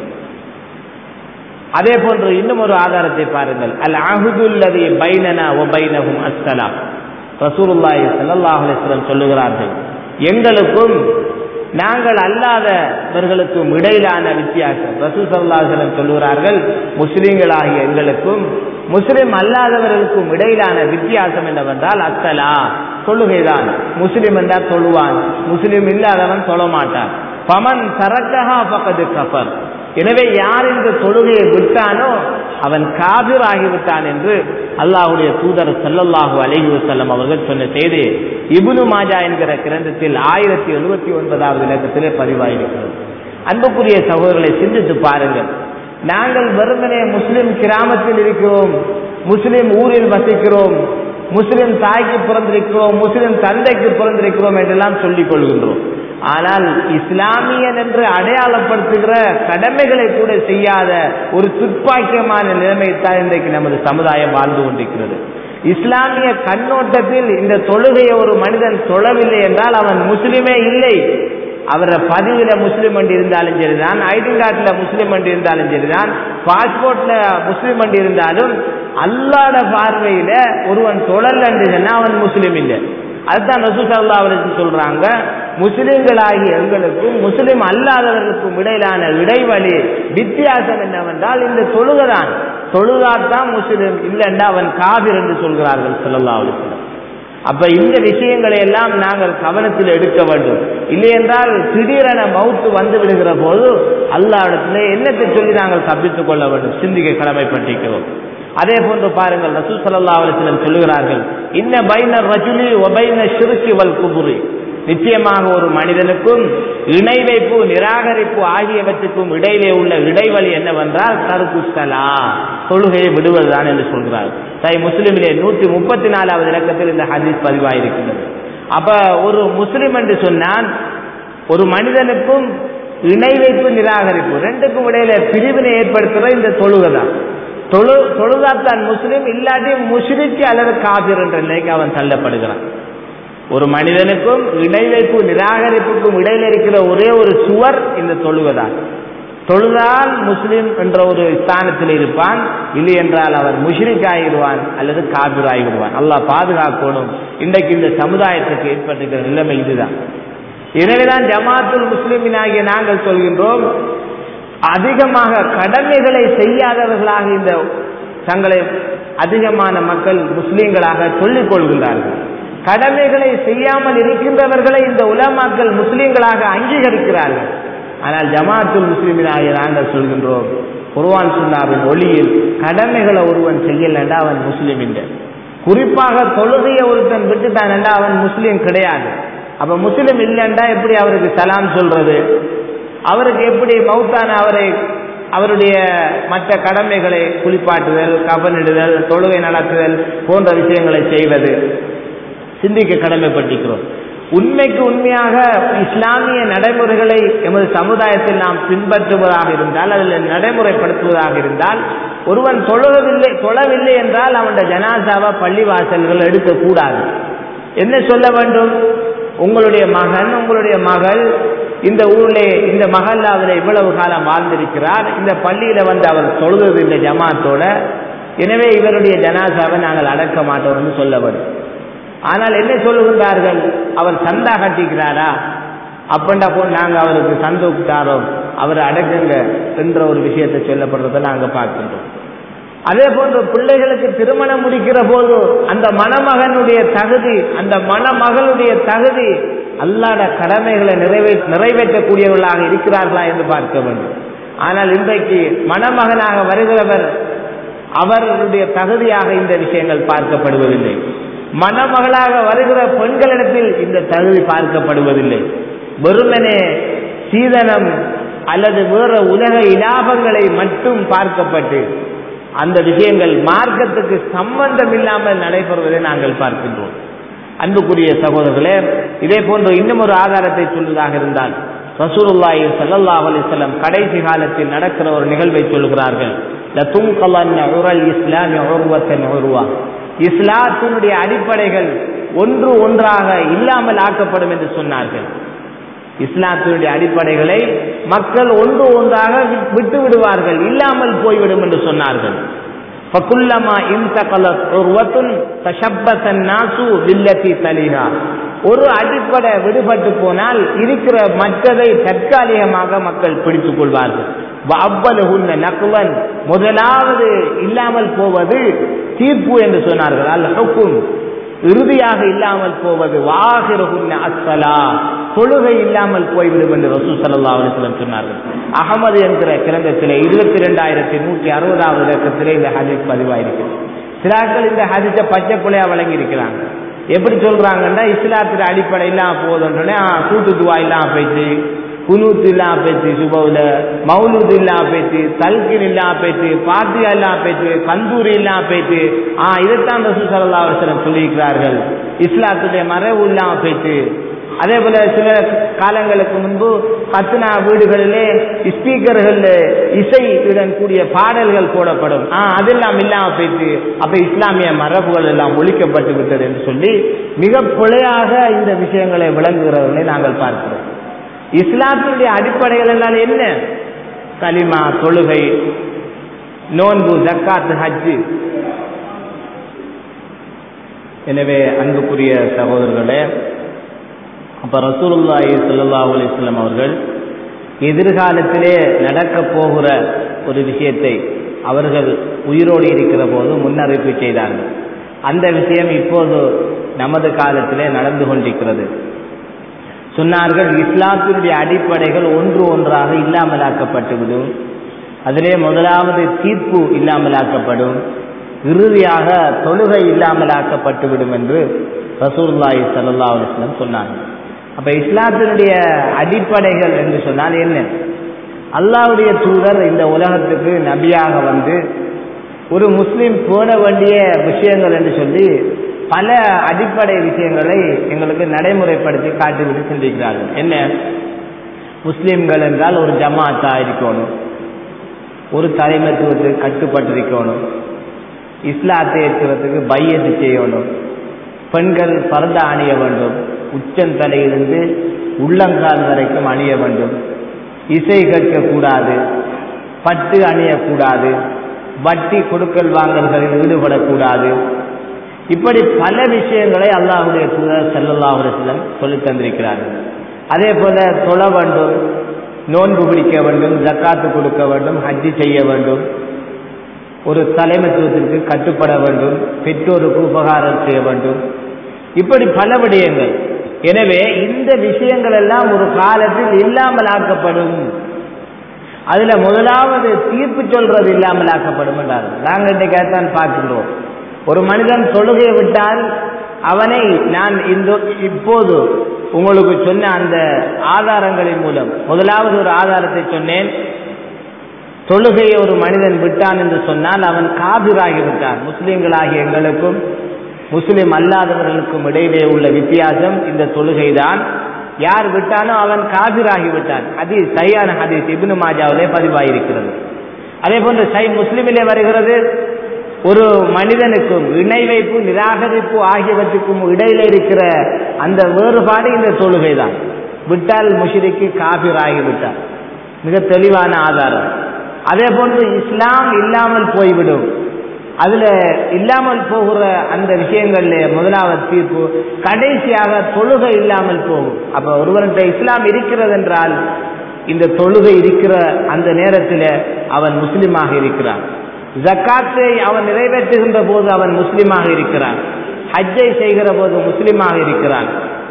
அதே போன்று இன்னும் ஒரு ஆதாரத்தை பாருங்கள் அல் அஹுதுல்லதி பைனனா ஒ பைனஹும் அஸ்ஸலாம் ரசூலுல்லாஹி ஸல்லல்லாஹு அலைஹி வஸல்லம் சொல்லுகிறார்கள் எங்களுக்கும் நாங்கள் அல்லாதவர்களுக்கும் இடையிலான வித்தியாசம் ரசூல் ஸல்லல்லாஹு அலைஹி வஸல்லம் சொல்லுகிறார்கள் முஸ்லிம்களாகிய எங்களுக்கும் முஸ்லிம் அல்லாதவர்களுக்கும் இடையிலான வித்தியாசம் என்னவென்றால் அஸ்ஸலா தொழுகைதான் முஸ்லிம் என்றால் தொழுவான் முஸ்லிம் இல்லாதவன் தொழ மாட்டான் பமன் சரக்கஹா பக்கத்து கஃபர் எனவே யார் இந்த தொழுகையை விட்டானோ அவன் காபிர் ஆகிவிட்டான் என்று அல்லாஹுடைய தூதர் சல்லல்லாஹு அலைஹி வஸல்லம் அவர்கள் சொன்ன செய்தி இபுனு மாஜா என்கிற கிரந்தத்தில் ஆயிரத்தி எழுபத்தி ஒன்பதாவது இலக்கத்திலே பதிவாயிருக்கிறது அன்புக்குரிய சகோதரர்களை சிந்தித்து பாருங்கள் நாங்கள் வெறுமனே முஸ்லிம் கிராமத்தில் இருக்கிறோம் முஸ்லிம் ஊரில் வசிக்கிறோம் முஸ்லிம் தாய்க்கு பிறந்திருக்கிறோம் முஸ்லிம் தந்தைக்கு பிறந்திருக்கிறோம் என்றெல்லாம் சொல்லிக் கொள்கின்றோம் ஆனால் இஸ்லாமியன் என்று அடையாளப்படுத்துகிற கடமைகளை கூட செய்யாத ஒரு துப்பாக்கியமான நிலைமைத்தான் இன்றைக்கு நமது சமுதாயம் வாழ்ந்து கொண்டிருக்கிறது இஸ்லாமிய கண்ணோட்டத்தில் இந்த தொழுகையை ஒரு மனிதன் தொழவில்லை என்றால் அவன் முஸ்லிமே இல்லை அவர பதிவுல முஸ்லிம் வண்டி இருந்தாலும் சரிதான் ஐடி கார்டுல முஸ்லிம் வண்டி இருந்தாலும் சரிதான் பாஸ்போர்ட்ல முஸ்லிம் வண்டி இருந்தாலும் அல்லாட பார்வையில ஒருவன் தொழல் என்று சொன்னா அவன் முஸ்லிம் இல்லை அதுதான் ரசூசல்லா அவருக்கு சொல்றாங்க முஸ்லிம்களாகிய எங்களுக்கும் முஸ்லிம் அல்லாதவர்களுக்கும் இடையிலான இடைவெளி வித்தியாசம் என்னவென்றால் இந்த தொழுகதான் தொழுகாத்தான் முஸ்லிம் இல்லைன்னா அவன் காபிர் என்று சொல்கிறார்கள் சொல்லல்லா அவருக்கு அப்ப இந்த விஷயங்களை எல்லாம் நாங்கள் கவனத்தில் எடுக்க வேண்டும் இல்லை என்றால் திடீரென மவுத்து வந்து விடுகிற போது அல்லாவிடத்துல என்னத்தை சொல்லி நாங்கள் தப்பித்துக் கொள்ள வேண்டும் சிந்திக்க கடமைப்பட்டிருக்கிறோம் அதே போன்று பாருங்கள் ரசூல் ஸல்லல்லாஹு அலைஹி வஸல்லம் சொல்லுகிறார்கள் இன்ன பைன ரஜுலி வ பைன ஷிர்கி வல் குபுரி நிச்சயமாக ஒரு மனிதனுக்கும் இணை வைப்பு நிராகரிப்பு ஆகியவற்றுக்கும் இடையிலே உள்ள இடைவெளி என்னவென்றால் தருக்குஸ்தலா தொழுகையை விடுவதுதான் என்று சொல்கிறார் சை முஸ்லிமிலே நூற்றி முப்பத்தி நாலாவது இலக்கத்தில் இந்த ஹதீஸ் பதிவாயிருக்கின்றது அப்ப ஒரு முஸ்லிம் என்று சொன்னால் ஒரு மனிதனுக்கும் இணை வைப்பு நிராகரிப்பு ரெண்டுக்கும் இடையில பிரிவினை ஏற்படுத்துற இந்த தொழுகை தான் தொழு தொழுதாத்தான் முஸ்லிம் இல்லாட்டி முஷ்ரிக்கு அல்லது காபிர் என்ற நிலைக்கு அவன் தள்ளப்படுகிறான் ஒரு மனிதனுக்கும் இணை வைப்பு நிராகரிப்புக்கும் இடையில இருக்கிற ஒரே ஒரு சுவர் இந்த தொழுகைதான் தொழுதால் முஸ்லிம் என்ற ஒரு ஸ்தானத்தில் இருப்பான் இல்லை என்றால் அவர் முஷ்ரிக் ஆகிடுவான் அல்லது காபிர் ஆகிவிடுவான் அல்லாஹ் பாதுகாக்கணும் இன்றைக்கு இந்த சமுதாயத்துக்கு ஏற்பட்டிருக்கிற நிலைமை இதுதான் எனவேதான் ஜமாத்துல் முஸ்லிமின் ஆகிய நாங்கள் சொல்கின்றோம் அதிகமாக கடமைகளை செய்யாதவர்களாக இந்த தங்களை அதிகமான மக்கள் முஸ்லீம்களாக சொல்லிக் கொள்கின்றார்கள் கடமைகளை செய்யாமல் இருக்கின்றவர்களை இந்த உலமாக்கள் முஸ்லீம்களாக அங்கீகரிக்கிறார்கள் ஆனால் ஜமாத்துல் முஸ்லிமின் ஆகிய நாங்கள் சொல்கின்றோம் குர்வான் சுன்னாவின் ஒளியில் கடமைகளை ஒருவன் செய்யலண்டா அவன் முஸ்லீம் இல்லை குறிப்பாக தொழுகையை ஒருத்தன் விட்டுட்டான்டா அவன் முஸ்லீம் கிடையாது அப்ப முஸ்லீம் இல்லைண்டா எப்படி அவருக்கு சலாம் சொல்றது அவருக்கு எப்படி மௌத்தான அவரை அவருடைய மற்ற கடமைகளை குளிப்பாட்டுதல் கவனிடுதல் தொழுகை நடத்துதல் போன்ற விஷயங்களை செய்வது சிந்திக்க கடமைப்பட்டிருக்கிறோம் உண்மைக்கு உண்மையாக இஸ்லாமிய நடைமுறைகளை எமது சமுதாயத்தில் நாம் பின்பற்றுவதாக இருந்தால் அதில் நடைமுறைப்படுத்துவதாக இருந்தால் ஒருவன் தொழுகவில்லை தொழவில்லை என்றால் அவனுடைய ஜனாசாவை பள்ளி வாசல்கள் எடுக்கக்கூடாது என்ன சொல்ல வேண்டும் உங்களுடைய மகன் உங்களுடைய மகள் இந்த ஊரிலே இந்த மகல்லாவில் இவ்வளவு காலம் வாழ்ந்திருக்கிறார் இந்த பள்ளியில வந்து அவர் தொழுது இந்த ஜமாத்தோட எனவே இவருடைய ஜனாசாவை நாங்கள் அடக்க மாட்டோம்னு சொல்ல வேண்டும் ஆனால் என்ன சொல்லுகின்றார்கள் அவர் சந்தா கட்டிக்கிறாரா அப்பண்டா போல் நாங்க அவருக்கு சந்தோக்கு தாரோம் அவரை அடக்குங்க என்ற ஒரு விஷயத்தை சொல்லப்படுறதை நாங்க பார்க்கின்றோம் அதே போன்று பிள்ளைகளுக்கு திருமணம் முடிக்கிற போது அந்த மணமகனுடைய தகுதி அந்த மணமகளுடைய தகுதி அல்லாட கடமைகளை நிறைவே நிறைவேற்றக்கூடியவர்களாக இருக்கிறார்களா என்று பார்க்க வேண்டும் ஆனால் இன்றைக்கு மணமகனாக வருகிறவர் அவர்களுடைய தகுதியாக இந்த விஷயங்கள் பார்க்கப்படுவதில்லை மணமகளாக வருகிற பெண்களிடத்தில் இந்த தகுதி பார்க்கப்படுவதில்லை வெறுமனே சீதனம் அல்லது வேற உலக இலாபங்களை மட்டும் பார்க்கப்பட்டு அந்த விஷயங்கள் மார்க்கத்துக்கு சம்பந்தம் இல்லாமல் நடைபெறுவதை நாங்கள் பார்க்கின்றோம் அன்புக்குரிய சகோதரர்களே இதே போன்ற இன்னும் ஒரு ஆதாரத்தை சொல்வதாக இருந்தால் ரசூலுல்லாஹி ஸல்லல்லாஹு அலைஹி வஸல்லம் கடைசி காலத்தில் நடக்கிற ஒரு நிகழ்வை சொல்கிறார்கள் லதுன்கலன்ன உரல் இஸ்லாமி உருவத்தன் உருவா இஸ்லாத்தினுடைய அடிப்படைகள் ஒன்று ஒன்றாக இல்லாமல் ஆக்கப்படும் என்று சொன்னார்கள் இஸ்லாத்தினுடைய அடிப்படைகளை மக்கள் ஒன்று ஒன்றாக விட்டு விடுவார்கள் இல்லாமல் போய்விடும் என்று சொன்னார்கள் فَكُلَّمَا انتقلت عُرْوَةٌ تَشَبَّثَ النَّاسُ بِالَّتِي تَلِيهَا ஒரு அடிப்படை விடுபட்டு போனால் இருக்கிற மற்றதை தற்காலிகமாக மக்கள் பிடித்துக் கொள்வார்கள் அவ்வளவுன்ன நக்குவன் முதலாவது இல்லாமல் போவது தீர்ப்பு என்று சொன்னார்கள் அல் ஹுக்கும் இறுதியாக இல்லாமல் போவது வாகிரகுன்ன அஸ்ஸலா தொழுகை இல்லாமல் போய்விடும் என்று ரசூ சல்லா அலிஸ்லம் சொன்னார்கள் அகமது என்கிற கிரந்தத்திலே இருபத்தி ரெண்டாயிரத்தி நூற்றி அறுபதாவது இலக்கத்திலே இந்த ஹதீஸ் பதிவாயிருக்கிறது சிலாக்கள் இந்த ஹதீஸை பச்சை புள்ளையா வழங்கி இருக்கிறாங்க எப்படி சொல்றாங்கன்னா இஸ்லாத்தின் அடிப்படை இல்லாம போதுன்றனே கூட்டு துவா இல்லாம போயிட்டு குனூத்து இல்லாம போயிட்டு சுபவுல மௌலூத் இல்லாம போயிட்டு தல்கின் இல்லாம போயிட்டு பாத்தியா இல்லாம போயிட்டு கந்தூரி இல்லாம போயிட்டு ஆ இதைத்தான் ரசூ சல்லா அவசரம் சொல்லியிருக்கிறார்கள் இஸ்லாத்துடைய மறைவு இல்லாம போயிட்டு அதே போல சில காலங்களுக்கு முன்பு பத்னா வீடுகளிலே ஸ்பீக்கர்கள் இசையுடன் கூடிய பாடல்கள் போடப்படும் ஆ அதெல்லாம் இல்லாம போயிட்டு அப்ப இஸ்லாமிய மரபுகள் எல்லாம் ஒழிக்கப்பட்டு விட்டது என்று சொல்லி மிக பிழையாக இந்த விஷயங்களை விளங்குகிறவர்களை நாங்கள் பார்க்கிறோம் இஸ்லாத்தினுடைய அடிப்படைகள் எல்லாம் என்ன கலிமா தொழுகை நோன்பு ஜக்காத்து ஹஜ்ஜு எனவே அன்புக்குரிய சகோதரர்களே அப்ப ரசூலுல்லாஹி ஸல்லல்லாஹு அலைஹி வஸல்லம் அவர்கள் எதிர்காலத்திலே நடக்க போகிற ஒரு விஷயத்தை அவர்கள் உயிரோடு இருக்கிற போது முன்னறிவிப்பு செய்தார்கள் அந்த விஷயம் இப்போது நமது காலத்திலே நடந்து கொண்டிருக்கிறது சொன்னார்கள் இஸ்லாத்தினுடைய அடிப்படைகள் ஒன்று ஒன்றாக இல்லாமலாக்கப்பட்டுவிடும் அதிலே முதலாவது தீர்ப்பு இல்லாமலாக்கப்படும் இறுதியாக தொழுகை இல்லாமலாக்கப்பட்டு விடும் என்று ரசூர்லாய் சல்லா அலுவலம் சொன்னாங்க அப்ப இஸ்லாத்தினுடைய அடிப்படைகள் என்று சொன்னால் என்ன அல்லாவுடைய தூதர் இந்த உலகத்துக்கு நபியாக வந்து ஒரு முஸ்லீம் போட வேண்டிய விஷயங்கள் என்று சொல்லி பல அடிப்படை விஷயங்களை எங்களுக்கு நடைமுறைப்படுத்தி காட்டிவிட்டு சிந்திக்கிறார்கள் என்ன முஸ்லீம்கள் என்றால் ஒரு ஜமாத்தா இருக்கணும் ஒரு தலைமைத்துவத்துக்கு கட்டுப்பட்டிருக்கணும் இஸ்லாத்தை ஏற்றுவதற்கு பையத்து செய்யணும் பெண்கள் பரத அணிய வேண்டும் உச்சந்தலையிலிருந்து உள்ளங்கால் வரைக்கும் அணிய வேண்டும் இசை கேட்கக்கூடாது பட்டு அணியக்கூடாது வட்டி கொடுக்கல் வாங்கல்களில் ஈடுபடக்கூடாது இப்படி பல விஷயங்களை அல்லாஹுடைய தூதர் செல்லல்லாஹுலம் சொல்லி தந்திருக்கிறார்கள் அதே போல தொழ வேண்டும் நோன்பு பிடிக்க வேண்டும் ஜக்காத்து கொடுக்க வேண்டும் ஹஜ்ஜி செய்ய வேண்டும் ஒரு தலைமைத்துவத்திற்கு கட்டுப்பட வேண்டும் பெற்றோருக்கு உபகாரம் செய்ய வேண்டும் இப்படி பல விடயங்கள் எனவே இந்த விஷயங்கள் எல்லாம் ஒரு காலத்தில் இல்லாமல் ஆக்கப்படும் அதுல முதலாவது தீர்ப்பு சொல்றது இல்லாமல் ஆக்கப்படும் என்றார்கள் நாங்கள் இன்றைக்கு பார்க்கின்றோம் ஒரு மனிதன் தொழுகையை விட்டால் அவனை நான் இந்த இப்போது உங்களுக்கு சொன்ன அந்த ஆதாரங்களின் மூலம் முதலாவது ஒரு ஆதாரத்தை சொன்னேன் தொழுகையை ஒரு மனிதன் விட்டான் என்று சொன்னால் அவன் காபிராகி விட்டான் முஸ்லிம்களாகிய எங்களுக்கும் முஸ்லிம் அல்லாதவர்களுக்கும் இடையிலே உள்ள வித்தியாசம் இந்த தொழுகைதான் யார் விட்டானோ அவன் காபிராகி விட்டான் அது சரியான ஹதீஸ் இப்னு மாஜாவிலே பதிவாயிருக்கிறது அதே போன்று சை முஸ்லிமிலே வருகிறது ஒரு மனிதனுக்கும் இணை வைப்பு நிராகரிப்பு ஆகியவற்றுக்கும் இடையில இருக்கிற அந்த வேறுபாடு இந்த தொழுகை தான் விட்டால் முஷிரிக்கு காபிராகி விட்டார் மிக தெளிவான ஆதாரம் அதே போன்று இஸ்லாம் இல்லாமல் போய்விடும் அதுல இல்லாமல் போகிற அந்த விஷயங்கள்ல முதலாவது தீர்ப்பு கடைசியாக தொழுகை இல்லாமல் போகும் அப்ப ஒருவர்கிட்ட இஸ்லாம் இருக்கிறது என்றால் இந்த தொழுகை இருக்கிற அந்த நேரத்தில் அவன் முஸ்லிமாக இருக்கிறான் ஜக்காத்தை அவன் நிறைவேற்றுகின்ற போது அவன் முஸ்லிமாக இருக்கிறான் ஹஜ்ஜை செய்கிற போது முஸ்லிமாக இருக்கிறான்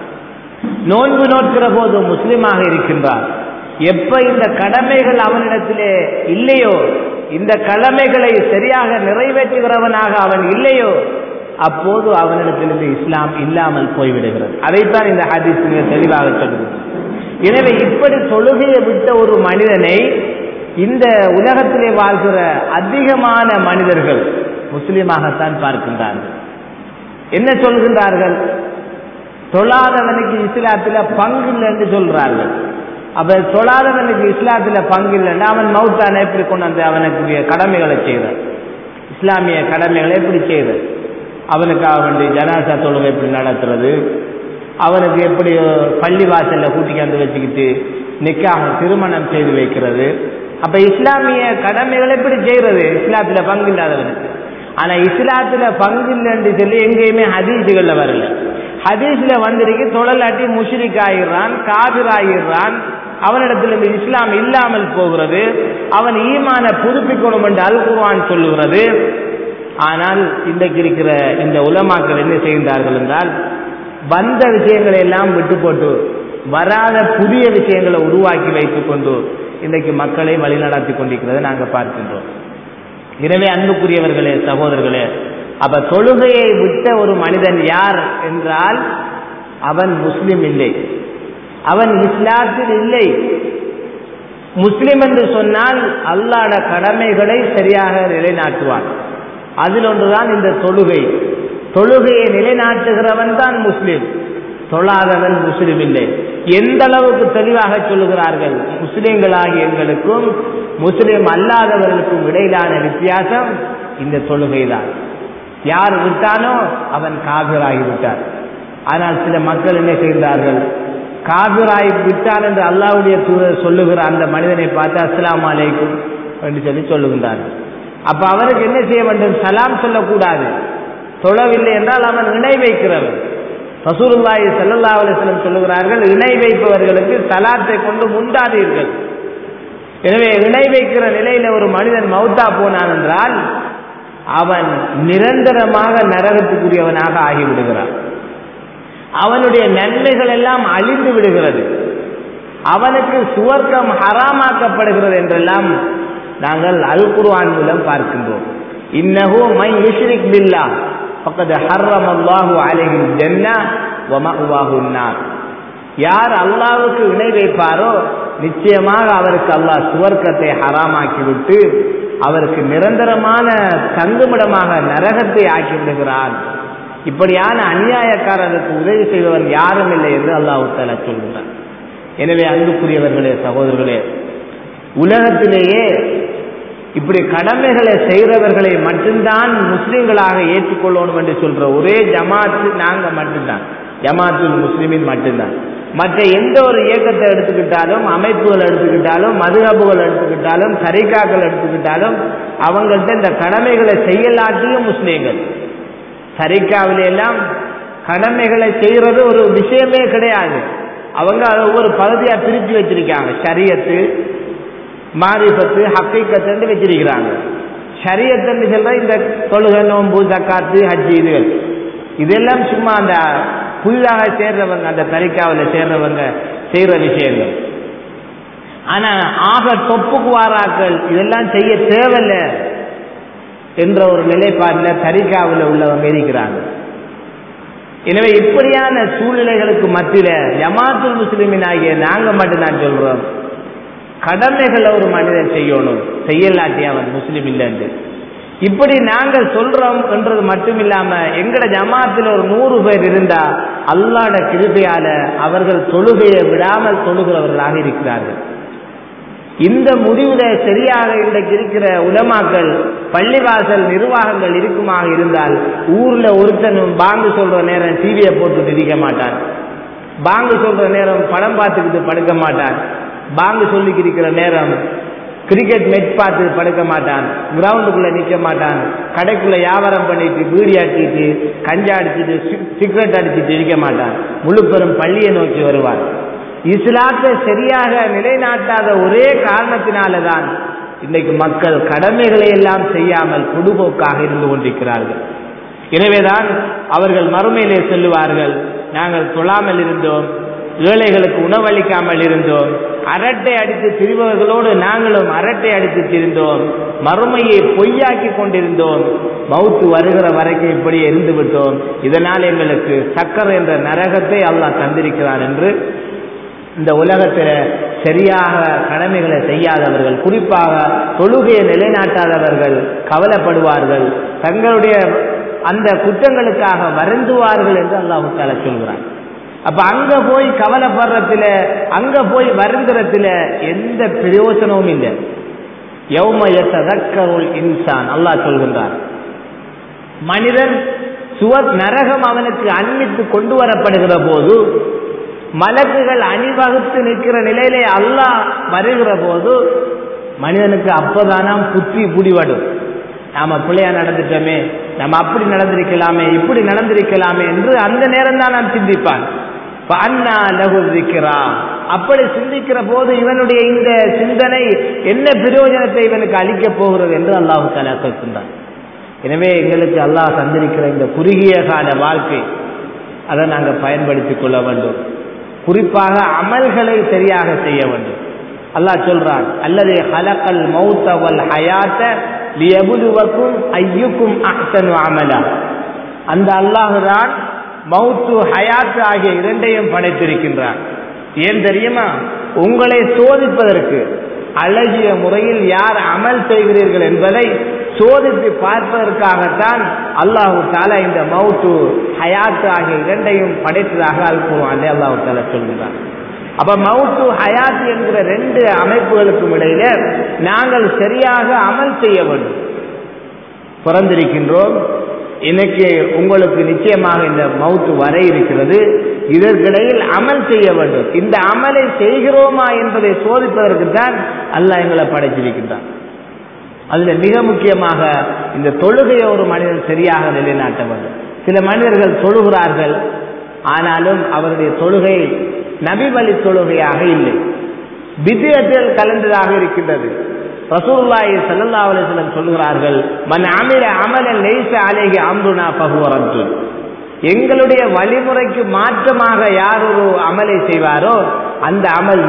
நோன்பு நோக்கிற போது முஸ்லிமாக இருக்கின்றான் எப்ப இந்த கடமைகள் அவனிடத்திலே இல்லையோ இந்த கடமைகளை சரியாக நிறைவேற்றுகிறவனாக அவன் இல்லையோ அப்போது அவனிடத்திலிருந்து இஸ்லாம் இல்லாமல் போய்விடுகிறது அதைத்தான் இந்த ஹதீஸ் மிக தெளிவாக சொல்லுகிறது எனவே இப்படி தொழுகையை விட்ட ஒரு மனிதனை இந்த உலகத்திலே வாழ்கிற அதிகமான மனிதர்கள் முஸ்லீமாகத்தான் பார்க்கின்றார்கள் என்ன சொல்கின்றார்கள் தொழாதவனுக்கு இஸ்லாத்துல பங்கு இல்லை என்று சொல்றார்கள் அப்ப தொழாதவனுக்கு இஸ்லாத்துல பங்கு இல்லைன்னா அவன் மௌத்தான எப்படி கொண்டு வந்து அவனுக்குரிய கடமைகளை செய்தார் இஸ்லாமிய கடமைகளை எப்படி செய்தார் அவனுக்காக வேண்டி ஜனாசா தொழுகை எப்படி நடத்துறது அவனுக்கு எப்படி பள்ளி வாசல்ல கூட்டிக்காந்து வச்சுக்கிட்டு நிக்காக திருமணம் செய்து வைக்கிறது அப்ப இஸ்லாமிய கடமைகளை எப்படி செய்யறது இஸ்லாத்துல பங்கு இல்லாதவனுக்கு ஆனா இஸ்லாத்துல பங்கு இல்லைன்னு சொல்லி எங்கேயுமே ஹதீஸுகள்ல வரல ஹதீஸ்ல வந்திருக்கு தொழலாட்டி முஷ்ரிக் ஆகிடுறான் காபிர் ஆகிடுறான் அவனிடத்தில் இந்த இஸ்லாம் இல்லாமல் போகிறது அவன் ஈமான புதுப்பிக்கணும் என்று அல் குர்ஆன் சொல்லுகிறது ஆனால் இன்றைக்கு இருக்கிற இந்த உலமாக்கள் என்ன செய்கின்றார்கள் என்றால் வந்த விஷயங்களை எல்லாம் விட்டு போட்டு வராத புதிய விஷயங்களை உருவாக்கி வைத்துக் கொண்டு இன்றைக்கு மக்களை வழிநடத்தி கொண்டிருக்கிறதை நாங்கள் பார்க்கின்றோம் எனவே அன்புக்குரியவர்களே சகோதரர்களே அப்ப தொழுகையை விட்ட ஒரு மனிதன் யார் என்றால் அவன் முஸ்லிம் இல்லை அவன் இஸ்லாத்தில் இல்லை முஸ்லிம் என்று சொன்னால் அல்லாட கடமைகளை சரியாக நிலைநாட்டுவான் அதில் ஒன்றுதான் இந்த தொழுகை தொழுகையை நிலைநாட்டுகிறவன் தான் முஸ்லிம் தொழாதவன் முஸ்லிம் இல்லை எந்த அளவுக்கு தெளிவாக சொல்லுகிறார்கள் முஸ்லிம்களாகி எங்களுக்கும் முஸ்லிம் அல்லாதவர்களுக்கும் இடையிலான வித்தியாசம் இந்த தொழுகை தான் யார் விட்டானோ அவன் காபிராகி விட்டார் ஆனால் சில மக்கள் என்ன செய்கிறார்கள் காபிராய் விட்டான் என்று அல்லாவுடைய தூதர் சொல்லுகிற அந்த மனிதனை பார்த்து அஸ்லாம் அலைக்கும் என்று சொல்லி சொல்லுகின்றார்கள் அப்ப அவருக்கு என்ன செய்ய வேண்டும் சலாம் சொல்லக்கூடாது தொழவில்லை என்றால் அவன் இணை வைக்கிறவன் ரசூலுல்லாஹி ஸல்லல்லாஹு அலைஹி வஸல்லம் சொல்லுகிறார்கள் இணை வைப்பவர்களுக்கு சலாத்தை கொண்டு முண்டாதீர்கள் எனவே இணை வைக்கிற நிலையில ஒரு மனிதன் மௌத்தா போனான் என்றால் அவன் நிரந்தரமாக நரகத்துக்குரியவனாக ஆகிவிடுகிறான் அவனுடைய நன்மைகள் எல்லாம் அழிந்து விடுகிறது அவனுக்கு சுவர்க்கம் ஹராமாக்கப்படுகிறது என்றெல்லாம் நாங்கள் அல் குர்ஆன் மூலம் பார்க்கின்றோம் இன்னஹு மை யுஷ்ரிக் பில்லா ஃபக்கத் ஹர்ரம் அல்லாஹு அலைஹில் ஜன்னா வ மஅவாஹு நார் யார் அல்லாஹ்வுக்கு இணை வைப்பாரோ நிச்சயமாக அவருக்கு அல்லாஹ் சுவர்க்கத்தை ஹராமாக்கி விட்டு அவருக்கு நிரந்தரமான தங்குமிடமாக நரகத்தை ஆக்கி விடுகிறான் இப்படியான அநியாயக்காரருக்கு உதவி செய்பவன் யாரும் இல்லை என்று அல்லாஹு தாலா சொல்கிறான் எனவே அன்புக்குரியவர்களே சகோதரர்களே உலகத்திலேயே இப்படி கடமைகளை செய்கிறவர்களை மட்டும்தான் முஸ்லிம்களாக ஏற்றுக்கொள்ளணும் என்று சொல்ற ஒரே ஜமாத்து நாங்க மட்டும்தான் ஜமாத்துல் முஸ்லிமின் மட்டும்தான் மற்ற எந்த ஒரு இயக்கத்தை எடுத்துக்கிட்டாலும் அமைப்புகள் எடுத்துக்கிட்டாலும் மதுகபுகள் எடுத்துக்கிட்டாலும் சரிகாக்கள் எடுத்துக்கிட்டாலும் அவங்கள்ட்ட இந்த கடமைகளை செய்யலாட்டியும் முஸ்லீம்கள் சரிக்காவில எல்லாம் கடமைகளை செய்யறது ஒரு விஷயமே கிடையாது அவங்க அதை ஒவ்வொரு பகுதியா பிரித்து வச்சிருக்காங்க ஷரியத்து மாரிபத்து ஹக்கீக்கத்து வச்சிருக்கிறாங்க ஷரியத்துன்னு சொல்ற இந்த தொழுகை நோம்பு தக்காத்து ஹஜ்ஜி இதுகள் இதெல்லாம் சும்மா அந்த புதிதாக சேர்றவங்க அந்த தரிக்காவில் சேர்றவங்க செய்யற விஷயங்கள் ஆனா ஆக தொப்புக்கு வாராக்கள் இதெல்லாம் செய்ய தேவையில்ல என்ற ஒரு நிலைப்பாட்டில் தரிக்காவில் உள்ளவங்க இருக்கிறாங்க எனவே இப்படியான சூழ்நிலைகளுக்கு மத்தியில ஜமாத்துல் முஸ்லிமின் ஆகிய நாங்க மட்டும்தான் சொல்றோம் கடமைகளை ஒரு மனிதன் செய்யணும் செய்யலாட்டி அவன் முஸ்லீம் இல்லைன்னு இப்படி நாங்கள் சொல்றோம் என்றது மட்டும் இல்லாம எங்கட ஜமாத்தில் ஒரு நூறு பேர் இருந்தா அல்லாட கிருபையால அவர்கள் தொழுகையை விடாமல் தொழுகிறவர்களாக இருக்கிறார்கள் இந்த முடிவுல சரியாக இன்றைக்கு இருக்கிற உலமாக்கள் பள்ளிவாசல் நிர்வாகங்கள் இருக்குமாக இருந்தால் ஊர்ல ஒருத்தனும் பாங்கு சொல்ற நேரம் டிவியை போட்டு இருக்க மாட்டான் பாங்கு சொல்ற நேரம் படம் பார்த்துக்கிட்டு படுக்க மாட்டான் பாங்கு சொல்லிக்கு இருக்கிற நேரம் கிரிக்கெட் மேட்ச் பார்த்து படுக்க மாட்டான் கிரவுண்டுக்குள்ள நிற்க மாட்டான் கடைக்குள்ள வியாபாரம் பண்ணிட்டு பீடி அடிச்சிட்டு கஞ்சா அடிச்சிட்டு சிகரெட் அடிச்சிட்டு இருக்க மாட்டான் முழு பெரும் பள்ளியை நோக்கி வருவான் இஸ்லாத்தை சரியாக நிலைநாட்டாத ஒரே காரணத்தினாலதான் இன்னைக்கு மக்கள் கடமைகளை எல்லாம் செய்யாமல் பொதுபோக்காக இருந்து கொண்டிருக்கிறார்கள் எனவேதான் அவர்கள் மறுமையிலே சொல்லுவார்கள் நாங்கள் தொழாமல் இருந்தோம் ஏழைகளுக்கு உணவளிக்காமல் இருந்தோம் அரட்டை அடித்து திரிபவர்களோடு நாங்களும் அரட்டை அடித்து திரிந்தோம் மறுமையை பொய்யாக்கி கொண்டிருந்தோம் மவுத்து வருகிற வரைக்கும் இப்படி இருந்து விட்டோம் இதனால் எங்களுக்கு சக்கர் என்ற நரகத்தை அல்லாஹ் தந்திருக்கிறார் என்று இந்த உலகத்தில் சரியாக கடமைகளை செய்யாதவர்கள் குறிப்பாக தொழுகையை நிலைநாட்டாதவர்கள் கவலைப்படுவார்கள் தங்களுடைய அந்த குற்றங்களுக்காக வருந்துவார்கள் என்று அல்லாஹு தாலா சொல்கிறான் அப்ப அங்க போய் கவலைப்படுறதுல அங்க போய் வருந்துறதுல எந்த பிரயோஜனமும் இல்லை யௌமயத்ததக்கருள் இன்சான் அல்லாஹ் சொல்கின்றார் மனிதன் சுவர் நரகம் அவனுக்கு அன்பித்து கொண்டு வரப்படுகிற போது மலக்குகள் அணிவகுத்து நிற்கிற நிலையிலே அல்லாஹ் வருகிற போது மனிதனுக்கு அப்பதானாம் புத்தி புடிவடும் நாம பிள்ளையா நடந்துட்டோமே நம்ம அப்படி நடந்திருக்கலாமே இப்படி நடந்திருக்கலாமே என்று அந்த நேரம் தான் நான் சிந்திப்பான் அண்ணா லகு இருக்கிறா அப்படி சிந்திக்கிற போது இவனுடைய இந்த சிந்தனை என்ன பிரயோஜனத்தை இவனுக்கு அளிக்கப் போகிறது என்று அல்லாஹு தாலா கேட்கின்றான் எனவே எங்களுக்கு அல்லாஹ் தந்திருக்கிற இந்த குறுகிய கால வாழ்க்கை அதை நாங்கள் பயன்படுத்திக் கொள்ள வேண்டும் குறிப்பாக அமல்களை சரியாக செய்ய வேண்டும் அல்லாஹ் சொல்றான் அல்லது ஹலக்கல் மௌத்தவல் ஹயாத்த லியபுலுவக்கும் ஐயுக்கும் அஹ்சனு அமலா அந்த அல்லாஹுதான் மௌத்து ஹயாத் ஆகிய இரண்டையும் படைத்திருக்கின்றான் ஏன் தெரியுமா உங்களை சோதிப்பதற்கு அழகிய முறையில் யார் அமல் செய்கிறீர்கள் என்பதை சோதித்து பார்ப்பதற்காகத்தான் அல்லாஹு தாலா இந்த மவுத்து ஹயாத்து ஆகிய இரண்டையும் படைத்ததாக அல்குவான் அல்லாஹு தாலா சொல்கிறார் அப்ப மவுத்து ஹயாத் என்கிற ரெண்டு அமைப்புகளுக்கும் இடையில நாங்கள் சரியாக அமல் செய்ய வேண்டும் பிறந்திருக்கின்றோம் இன்னைக்கு உங்களுக்கு நிச்சயமாக இந்த மவுத்து வர இருக்கிறது இதற்கிடையில் அமல் செய்ய வேண்டும் இந்த அமலை செய்கிறோமா என்பதை சோதிப்பதற்கு தான் அல்லாஹ் எங்களை படைச்சிருக்கின்றான் அதுல மிக முக்கியமாக இந்த தொழுகையை ஒரு மனிதன் சரியாக நிலைநாட்ட வேண்டும் சில மனிதர்கள் தொழுகிறார்கள் ஆனாலும் அவருடைய தொழுகை நபி வழி தொழுகையாக இல்லை வித்தியத்தில் கலந்ததாக இருக்கின்றது ரசூல்லாய் சல்லா அலிஸ்லம் சொல்கிறார்கள் மன் அமில அமலன் நெய்ச அலேகி அம்ருனா பகுவரத்து எங்களுடைய வழிமுறைக்கு மாற்றமாக யார் ஒரு அமலை செய்வாரோ அந்த அமல்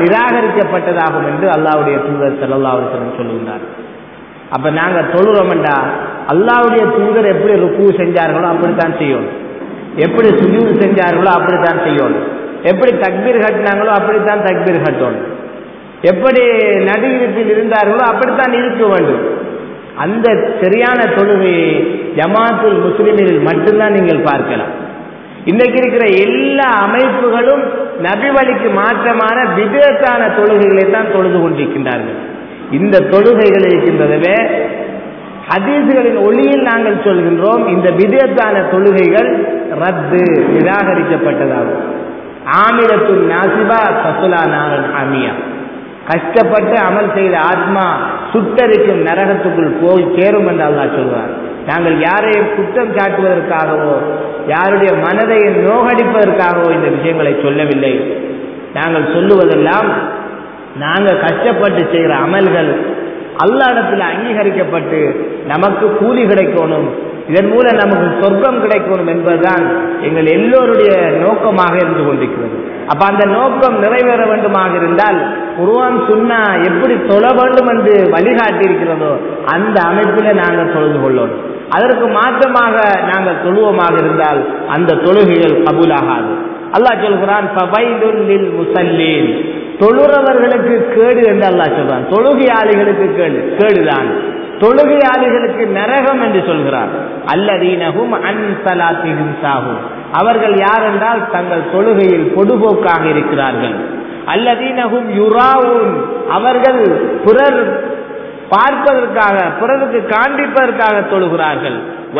நிராகரிக்கப்பட்டதாகும் என்று அல்லாவுடைய தூதர் சல்லா அலிஸ்லம் சொல்லுகிறார் அப்ப நாங்க தொழுறோம்டா அல்லாவுடைய தூதர் எப்படி ருக்கு செஞ்சார்களோ அப்படித்தான் செய்யணும் எப்படி சுஜூது செஞ்சார்களோ அப்படித்தான் செய்யணும் எப்படி தக்பீர் கட்டினாங்களோ அப்படித்தான் தக்பீர் கட்டணும் எப்படி நடுயிருப்பில் இருந்தார்களோ அப்படித்தான் இருக்க வேண்டும் அந்த சரியான தொழுகையை ஜமாத்துல் முஸ்லிமில் மட்டும்தான் நீங்கள் பார்க்கலாம் இன்றைக்கு இருக்கிற எல்லா அமைப்புகளும் நபி வழிக்கு மாற்றமான விதத்தான தொழுகைகளை தான் தொழுது கொண்டிருக்கின்றார்கள் இந்த தொழுகைகள் இருக்கின்றதவே ஹதீசுகளின் ஒளியில் நாங்கள் சொல்கின்றோம் இந்த விதத்தான தொழுகைகள் ரத்து நிராகரிக்கப்பட்டதாகும் ஆமிரத்துல் நாசிபா சசுலா நாரன் அமியா கஷ்டப்பட்டு அமல் செய்த ஆத்மா சுட்டரிக்கும் நரகத்துக்குள் போய் சேரும் என்று அல்லா சொல்வார் நாங்கள் யாரையும் குற்றம் சாட்டுவதற்காகவோ யாருடைய மனதை நோகடிப்பதற்காகவோ இந்த விஷயங்களை சொல்லவில்லை நாங்கள் சொல்லுவதெல்லாம் நாங்கள் கஷ்டப்பட்டு செய்கிற அமல்கள் அல்லா இடத்துல அங்கீகரிக்கப்பட்டு நமக்கு கூலி கிடைக்கணும் இதன் மூலம் நமக்கு சொர்க்கம் கிடைக்கணும் என்பதுதான் எங்கள் எல்லோருடைய நோக்கமாக இருந்து கொண்டிருக்கிறது அப்ப அந்த நோக்கம் நிறைவேற வேண்டுமாக இருந்தால் குருவான் சுன்னா எப்படி தொழ வேண்டும் என்று வழிகாட்டி இருக்கிறதோ அந்த அமைப்பில் நாங்கள் தொழுது கொள்ளணும் அதற்கு மாற்றமாக நாங்கள் தொழுவமாக இருந்தால் அந்த தொழுகைகள் கபூலாகாது அல்லாஹ் சொல்கிறான் முசல்லீன் தொழுறவர்களுக்கு கேடு என்று அல்லாஹ் சொல்றான் தொழுகையாளிகளுக்கு கேடு கேடுதான் தொழுகையாளிகளுக்கு நரகம் என்று சொல்கிறார் அல்லதீனகும் அன்சலாத்திகும் சாகும் அவர்கள் யார் என்றால் தங்கள் தொழுகையில் பொதுபோக்காக இருக்கிறார்கள் அல்லதீனகும் யுராவும் அவர்கள் பிறர் பார்ப்பதற்காக பிறருக்கு காண்பிப்பதற்காக தொழுகிறார்கள்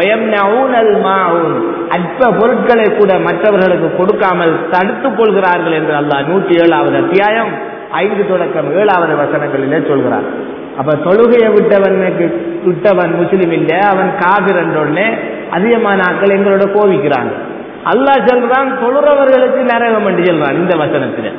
அற்ப பொருட்களை கூட மற்றவர்களுக்கு கொடுக்காமல் தடுத்துக் கொள்கிறார்கள் என்று அல்லாஹ் நூற்றி ஏழாவது அத்தியாயம் ஐந்து தொடக்கம் ஏழாவது வசனங்களிலே சொல்கிறார் அப்ப தொழுகையை விட்டவனுக்கு விட்டவன் முஸ்லிம் இல்லை அவன் காபிர் என்றோடனே அதிகமான ஆட்கள் எங்களோட கோவிக்கிறாங்க அல்லாஹ் சொல்றான் தொழுறவர்களுக்கு நரகம் என்று சொல்றான் இந்த வசனத்தில்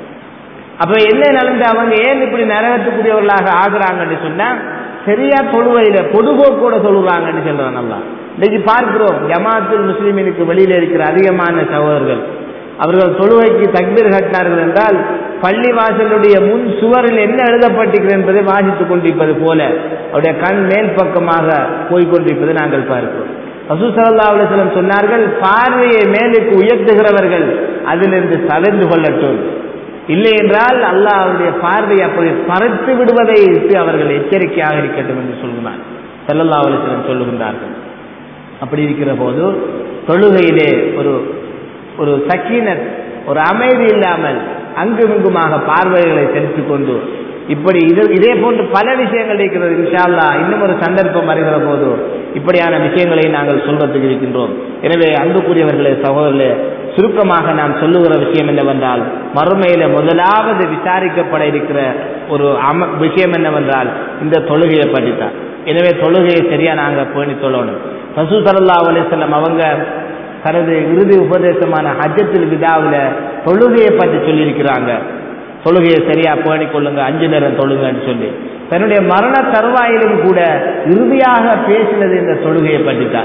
அப்ப என்ன நடந்து அவங்க ஏன் இப்படி நரகத்துக்குரியவர்களாக ஆகுறாங்கன்னு சொன்னா சரியா தொழுவையில பொதுபோக்கோட சொல்லுறாங்கன்னு சொல்றான் நல்லா இன்னைக்கு பார்க்கிறோம் ஜமாத்துல் முஸ்லிமினுக்கு வெளியில இருக்கிற அதிகமான சகோதரர்கள் அவர்கள் தொழுகைக்கு தக்பீர் கட்டினார்கள் என்றால் பள்ளி வாசலுடைய முன் சுவரில் என்ன எழுதப்பட்டிருக்கிறது என்பதை வாசித்துக் கொண்டிருப்பது போல அவருடைய கண் மேல் பக்கமாக போய்கொண்டிருப்பதை நாங்கள் பார்க்கிறோம் ரசூசல்லா அலுவலம் சொன்னார்கள் பார்வையை மேலுக்கு உயர்த்துகிறவர்கள் அதிலிருந்து தவிர்த்து கொள்ளட்டும் இல்லை என்றால் அல்லாஹ் அவருடைய பார்வையை அப்படி பறத்து விடுவதை இட்டு அவர்கள் எச்சரிக்கையாக இருக்கட்டும் என்று சொல்கிறார் செல்லல்லா அலுவலம் சொல்லுகின்றார்கள் அப்படி இருக்கிற போது தொழுகையிலே ஒரு ஒரு சக்கீனத் ஒரு அமைதி இல்லாமல் அங்குமிங்குமாக பார்வைகளை செலுத்திக் கொண்டு இப்படி இது இதே போன்று பல விஷயங்கள் இருக்கிறது இன்ஷால்லா இன்னும் ஒரு சந்தர்ப்பம் வருகிற போது இப்படியான விஷயங்களை நாங்கள் சொல்றதுக்கு இருக்கின்றோம் எனவே அன்புக்குரியவர்களே சகோதரர்களே சுருக்கமாக நாம் சொல்லுகிற விஷயம் என்னவென்றால் மறுமையில முதலாவது விசாரிக்கப்பட இருக்கிற ஒரு அம விஷயம் என்னவென்றால் இந்த தொழுகையை பற்றித்தான் எனவே தொழுகையை சரியா நாங்க பேணி தொழணும் ரசூ சல்லா அலிசல்லம் அவங்க தனது இறுதி உபதேசமான ஹஜ்ஜத்தில் விதாவில் தொழுகையை பற்றி சொல்லியிருக்கிறாங்க தொழுகையை சரியா பேணிக் கொள்ளுங்க அஞ்சு நேரம் தொழுங்கன்னு சொல்லி தன்னுடைய மரண தருவாயிலும் கூட இறுதியாக பேசினது இந்த தொழுகையை பற்றி தான்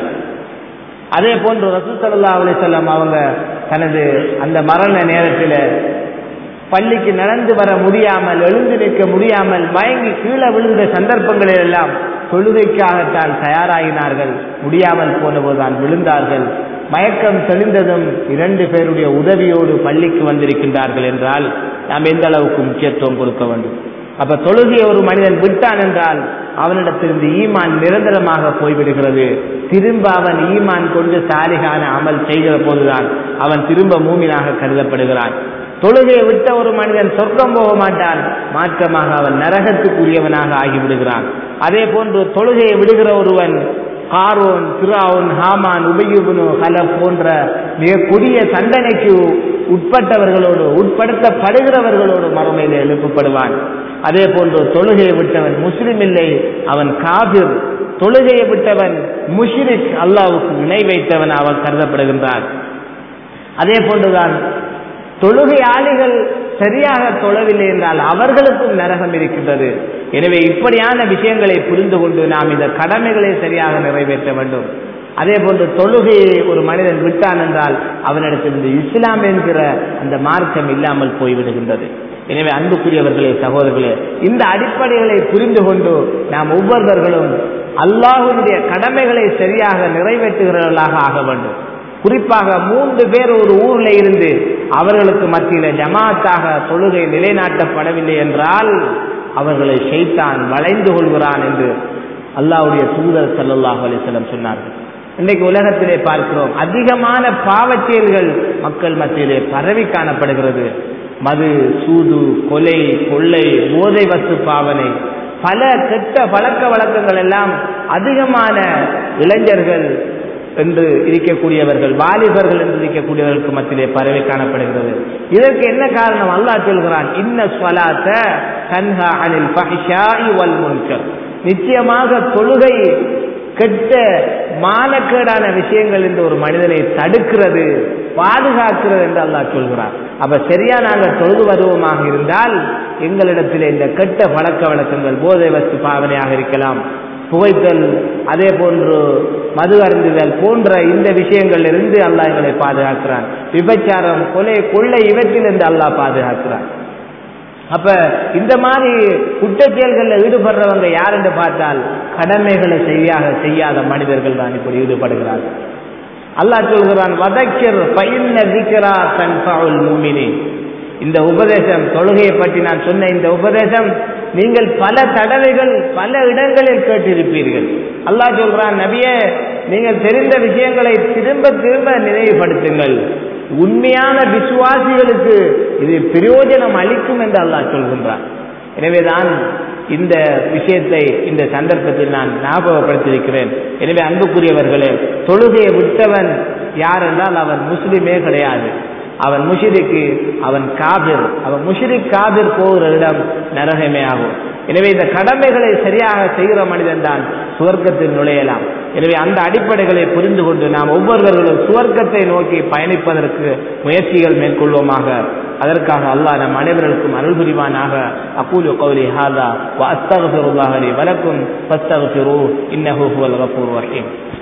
அதே போன்று ரசூசல்லா அலிசல்லாம் அவங்க தனது அந்த மரண நேரத்தில் பள்ளிக்கு நடந்து வர முடியாமல் எழுந்து நிற்க முடியாமல் மயங்கி கீழே விழுந்த சந்தர்ப்பங்களில் எல்லாம் தொழுகைக்காகத்தான் தயாராகினார்கள் முடியாமல் போனபோதுதான் விழுந்தார்கள் மயக்கம் தெளிந்ததும் இரண்டு பேருடைய உதவியோடு பள்ளிக்கு வந்திருக்கின்றார்கள் என்றால் நாம் எந்த அளவுக்கு முக்கியத்துவம் கொடுக்க வேண்டும் அப்ப தொழுகையை ஒரு மனிதன் விட்டான் என்றால் அவனிடத்திலிருந்து ஈமான் நிரந்தரமாக போய்விடுகிறது திரும்ப அவன் ஈமான் கொண்டு சாலிகான அமல் செய்கிற போதுதான் அவன் திரும்ப மூமினாக கருதப்படுகிறான் தொழுகையை விட்ட ஒரு மனிதன் சொர்க்கம் போக மாட்டான் மாற்றமாக அவன் நரகத்துக்குரியவனாக ஆகிவிடுகிறான் அதே போன்று தொழுகையை விடுகிற ஒருவன் காரோன் திராவுன் ஹாமான் உபயுபனு ஹல போன்ற மிக கொடிய தண்டனைக்கு உட்பட்டவர்களோடு உட்படுத்தப்படுகிறவர்களோடு மறுமையில் எழுப்பப்படுவான் அதே போன்று தொழுகையை விட்டவன் முஸ்லிம் இல்லை அவன் காபிர் தொழுகையை விட்டவன் முஷ்ரிக் அல்லாவுக்கு இணை வைத்தவன் அவன் கருதப்படுகின்றான் அதே போன்றுதான் தொழுகையாளிகள் சரியாக தொழவில்லை என்றால் அவர்களுக்கும் நரகம் இருக்கின்றது எனவே இப்படியான விஷயங்களை புரிந்து கொண்டு நாம் இந்த கடமைகளை சரியாக நிறைவேற்ற வேண்டும் அதே போன்று தொழுகையை ஒரு மனிதன் விட்டான் என்றால் அவனிடத்திலிருந்து இஸ்லாம் என்கிற அந்த மார்க்கம் இல்லாமல் போய்விடுகின்றது எனவே அன்புக்குரியவர்களே சகோதரர்களே இந்த அடிப்படைகளை புரிந்து கொண்டு நாம் ஒவ்வொருவர்களும் அல்லாஹுடைய கடமைகளை சரியாக நிறைவேற்றுகிறவர்களாக ஆக வேண்டும் குறிப்பாக மூன்று பேர் ஒரு ஊர்ல இருந்து அவர்களுக்கு மத்தியில ஜமாத்தாக தொழுகை நிலைநாட்டப்படவில்லை என்றால் அவர்களை ஷைத்தான் வளைந்து கொள்கிறான் என்று அல்லாஹ்வுடைய தூதர் ஸல்லல்லாஹு அலைஹி வஸல்லம் சொன்னார்கள் இன்றைக்கு உலகத்திலே பார்க்கிறோம் அதிகமான பாவச் செயல்கள் மக்கள் மத்தியிலே பரவி காணப்படுகிறது மது சூது கொலை கொள்ளை போதை வஸ்து பாவனை பல கெட்ட பழக்க வழக்கங்கள் எல்லாம் அதிகமான இளைஞர்கள் என்று இருக்கக்கூடியவர்கள் வாலிபர்கள் என்று இருக்கக்கூடியவர்களுக்கு மத்தியிலே பரவி காணப்படுகிறது இதற்கு என்ன காரணம் அல்லாஹ் சொல்கிறான் இன்ன ஸ்வலாத்த தன்ஹா அனில் ஃபஹ்ஷாஇ வல் முன்கர் நிச்சயமாக தொழுகை கெட்ட மானக்கேடான விஷயங்கள் என்று ஒரு மனிதனை தடுக்கிறது பாதுகாக்கிறது என்று அல்லாஹ் சொல்கிறார் அப்ப சரியா நாங்கள் தொழுது வருவோமாக இருந்தால் எங்களிடத்தில் இந்த கெட்ட பழக்க வழக்கங்கள் போதை வஸ்து பாவனையாக இருக்கலாம் புகைத்தல் அதே போன்று மது அருந்துதல் போன்ற இந்த விஷயங்களில் இருந்து அல்லாஹ் எங்களை பாதுகாக்கிறான் விபச்சாரம் கொலை கொள்ளை இவற்றிலிருந்து அல்லாஹ் பாதுகாக்கிறான் அப்ப இந்த மாதிரி குற்றச் செயல்களில் ஈடுபடுறவங்க யார் என்று பார்த்தால் கடமைகளை செய்யாக செய்யாத மனிதர்கள் தான் இப்படி ஈடுபடுகிறார்கள் அல்லாஹ் சொல்கிறான் வதக்கிர் பயின்ன திக்ரா தன்ஃபவுல் முஃமினீன் இந்த உபதேசம் தொழுகையை பற்றி நான் சொன்ன இந்த உபதேசம் நீங்கள் பல தடவைகள் பல இடங்களில் கேட்டிருப்பீர்கள் அல்லாஹ் சொல்றான் நபியே நீங்கள் தெரிந்த விஷயங்களை திரும்ப திரும்ப நினைவுபடுத்துங்கள் உண்மையான விசுவாசிகளுக்கு இது பிரயோஜனம் அளிக்கும் என்று அல்லாஹ் சொல்கின்றான் எனவேதான் இந்த விஷயத்தை இந்த சந்தர்ப்பத்தில் நான் ஞாபகப்படுத்தியிருக்கிறேன் எனவே அன்புக்குரியவர்களே தொழுகையை விட்டவன் யார் என்றால் அவன் முஸ்லிமே கிடையாது அவன் முஷிரிக்கு அவன் காபிர் அவன் முஷிரிக் காபிர் போகிற இடம் நரகமே ஆகும் எனவே இந்த கடமைகளை சரியாக செய்கிற மனிதன் தான் சுவர்க்கத்தில் நுழையலாம் எனவே அந்த அடிப்படைகளை புரிந்து கொண்டு நாம் ஒவ்வொருவர்களும் சுவர்க்கத்தை நோக்கி பயணிப்பதற்கு முயற்சிகள் மேற்கொள்வோமாக அதற்காக அல்லாஹ் நம் அனைவருக்கும் அருள் புரிவானாக அகூலு கௌலி ஹாதா வ அஸ்தகஃபிருல்லாஹ் லி வலக்கும் ஃபஸ்தகஃபிரு இன்னஹு ஹுவல் கஃபூர் ரஹீம்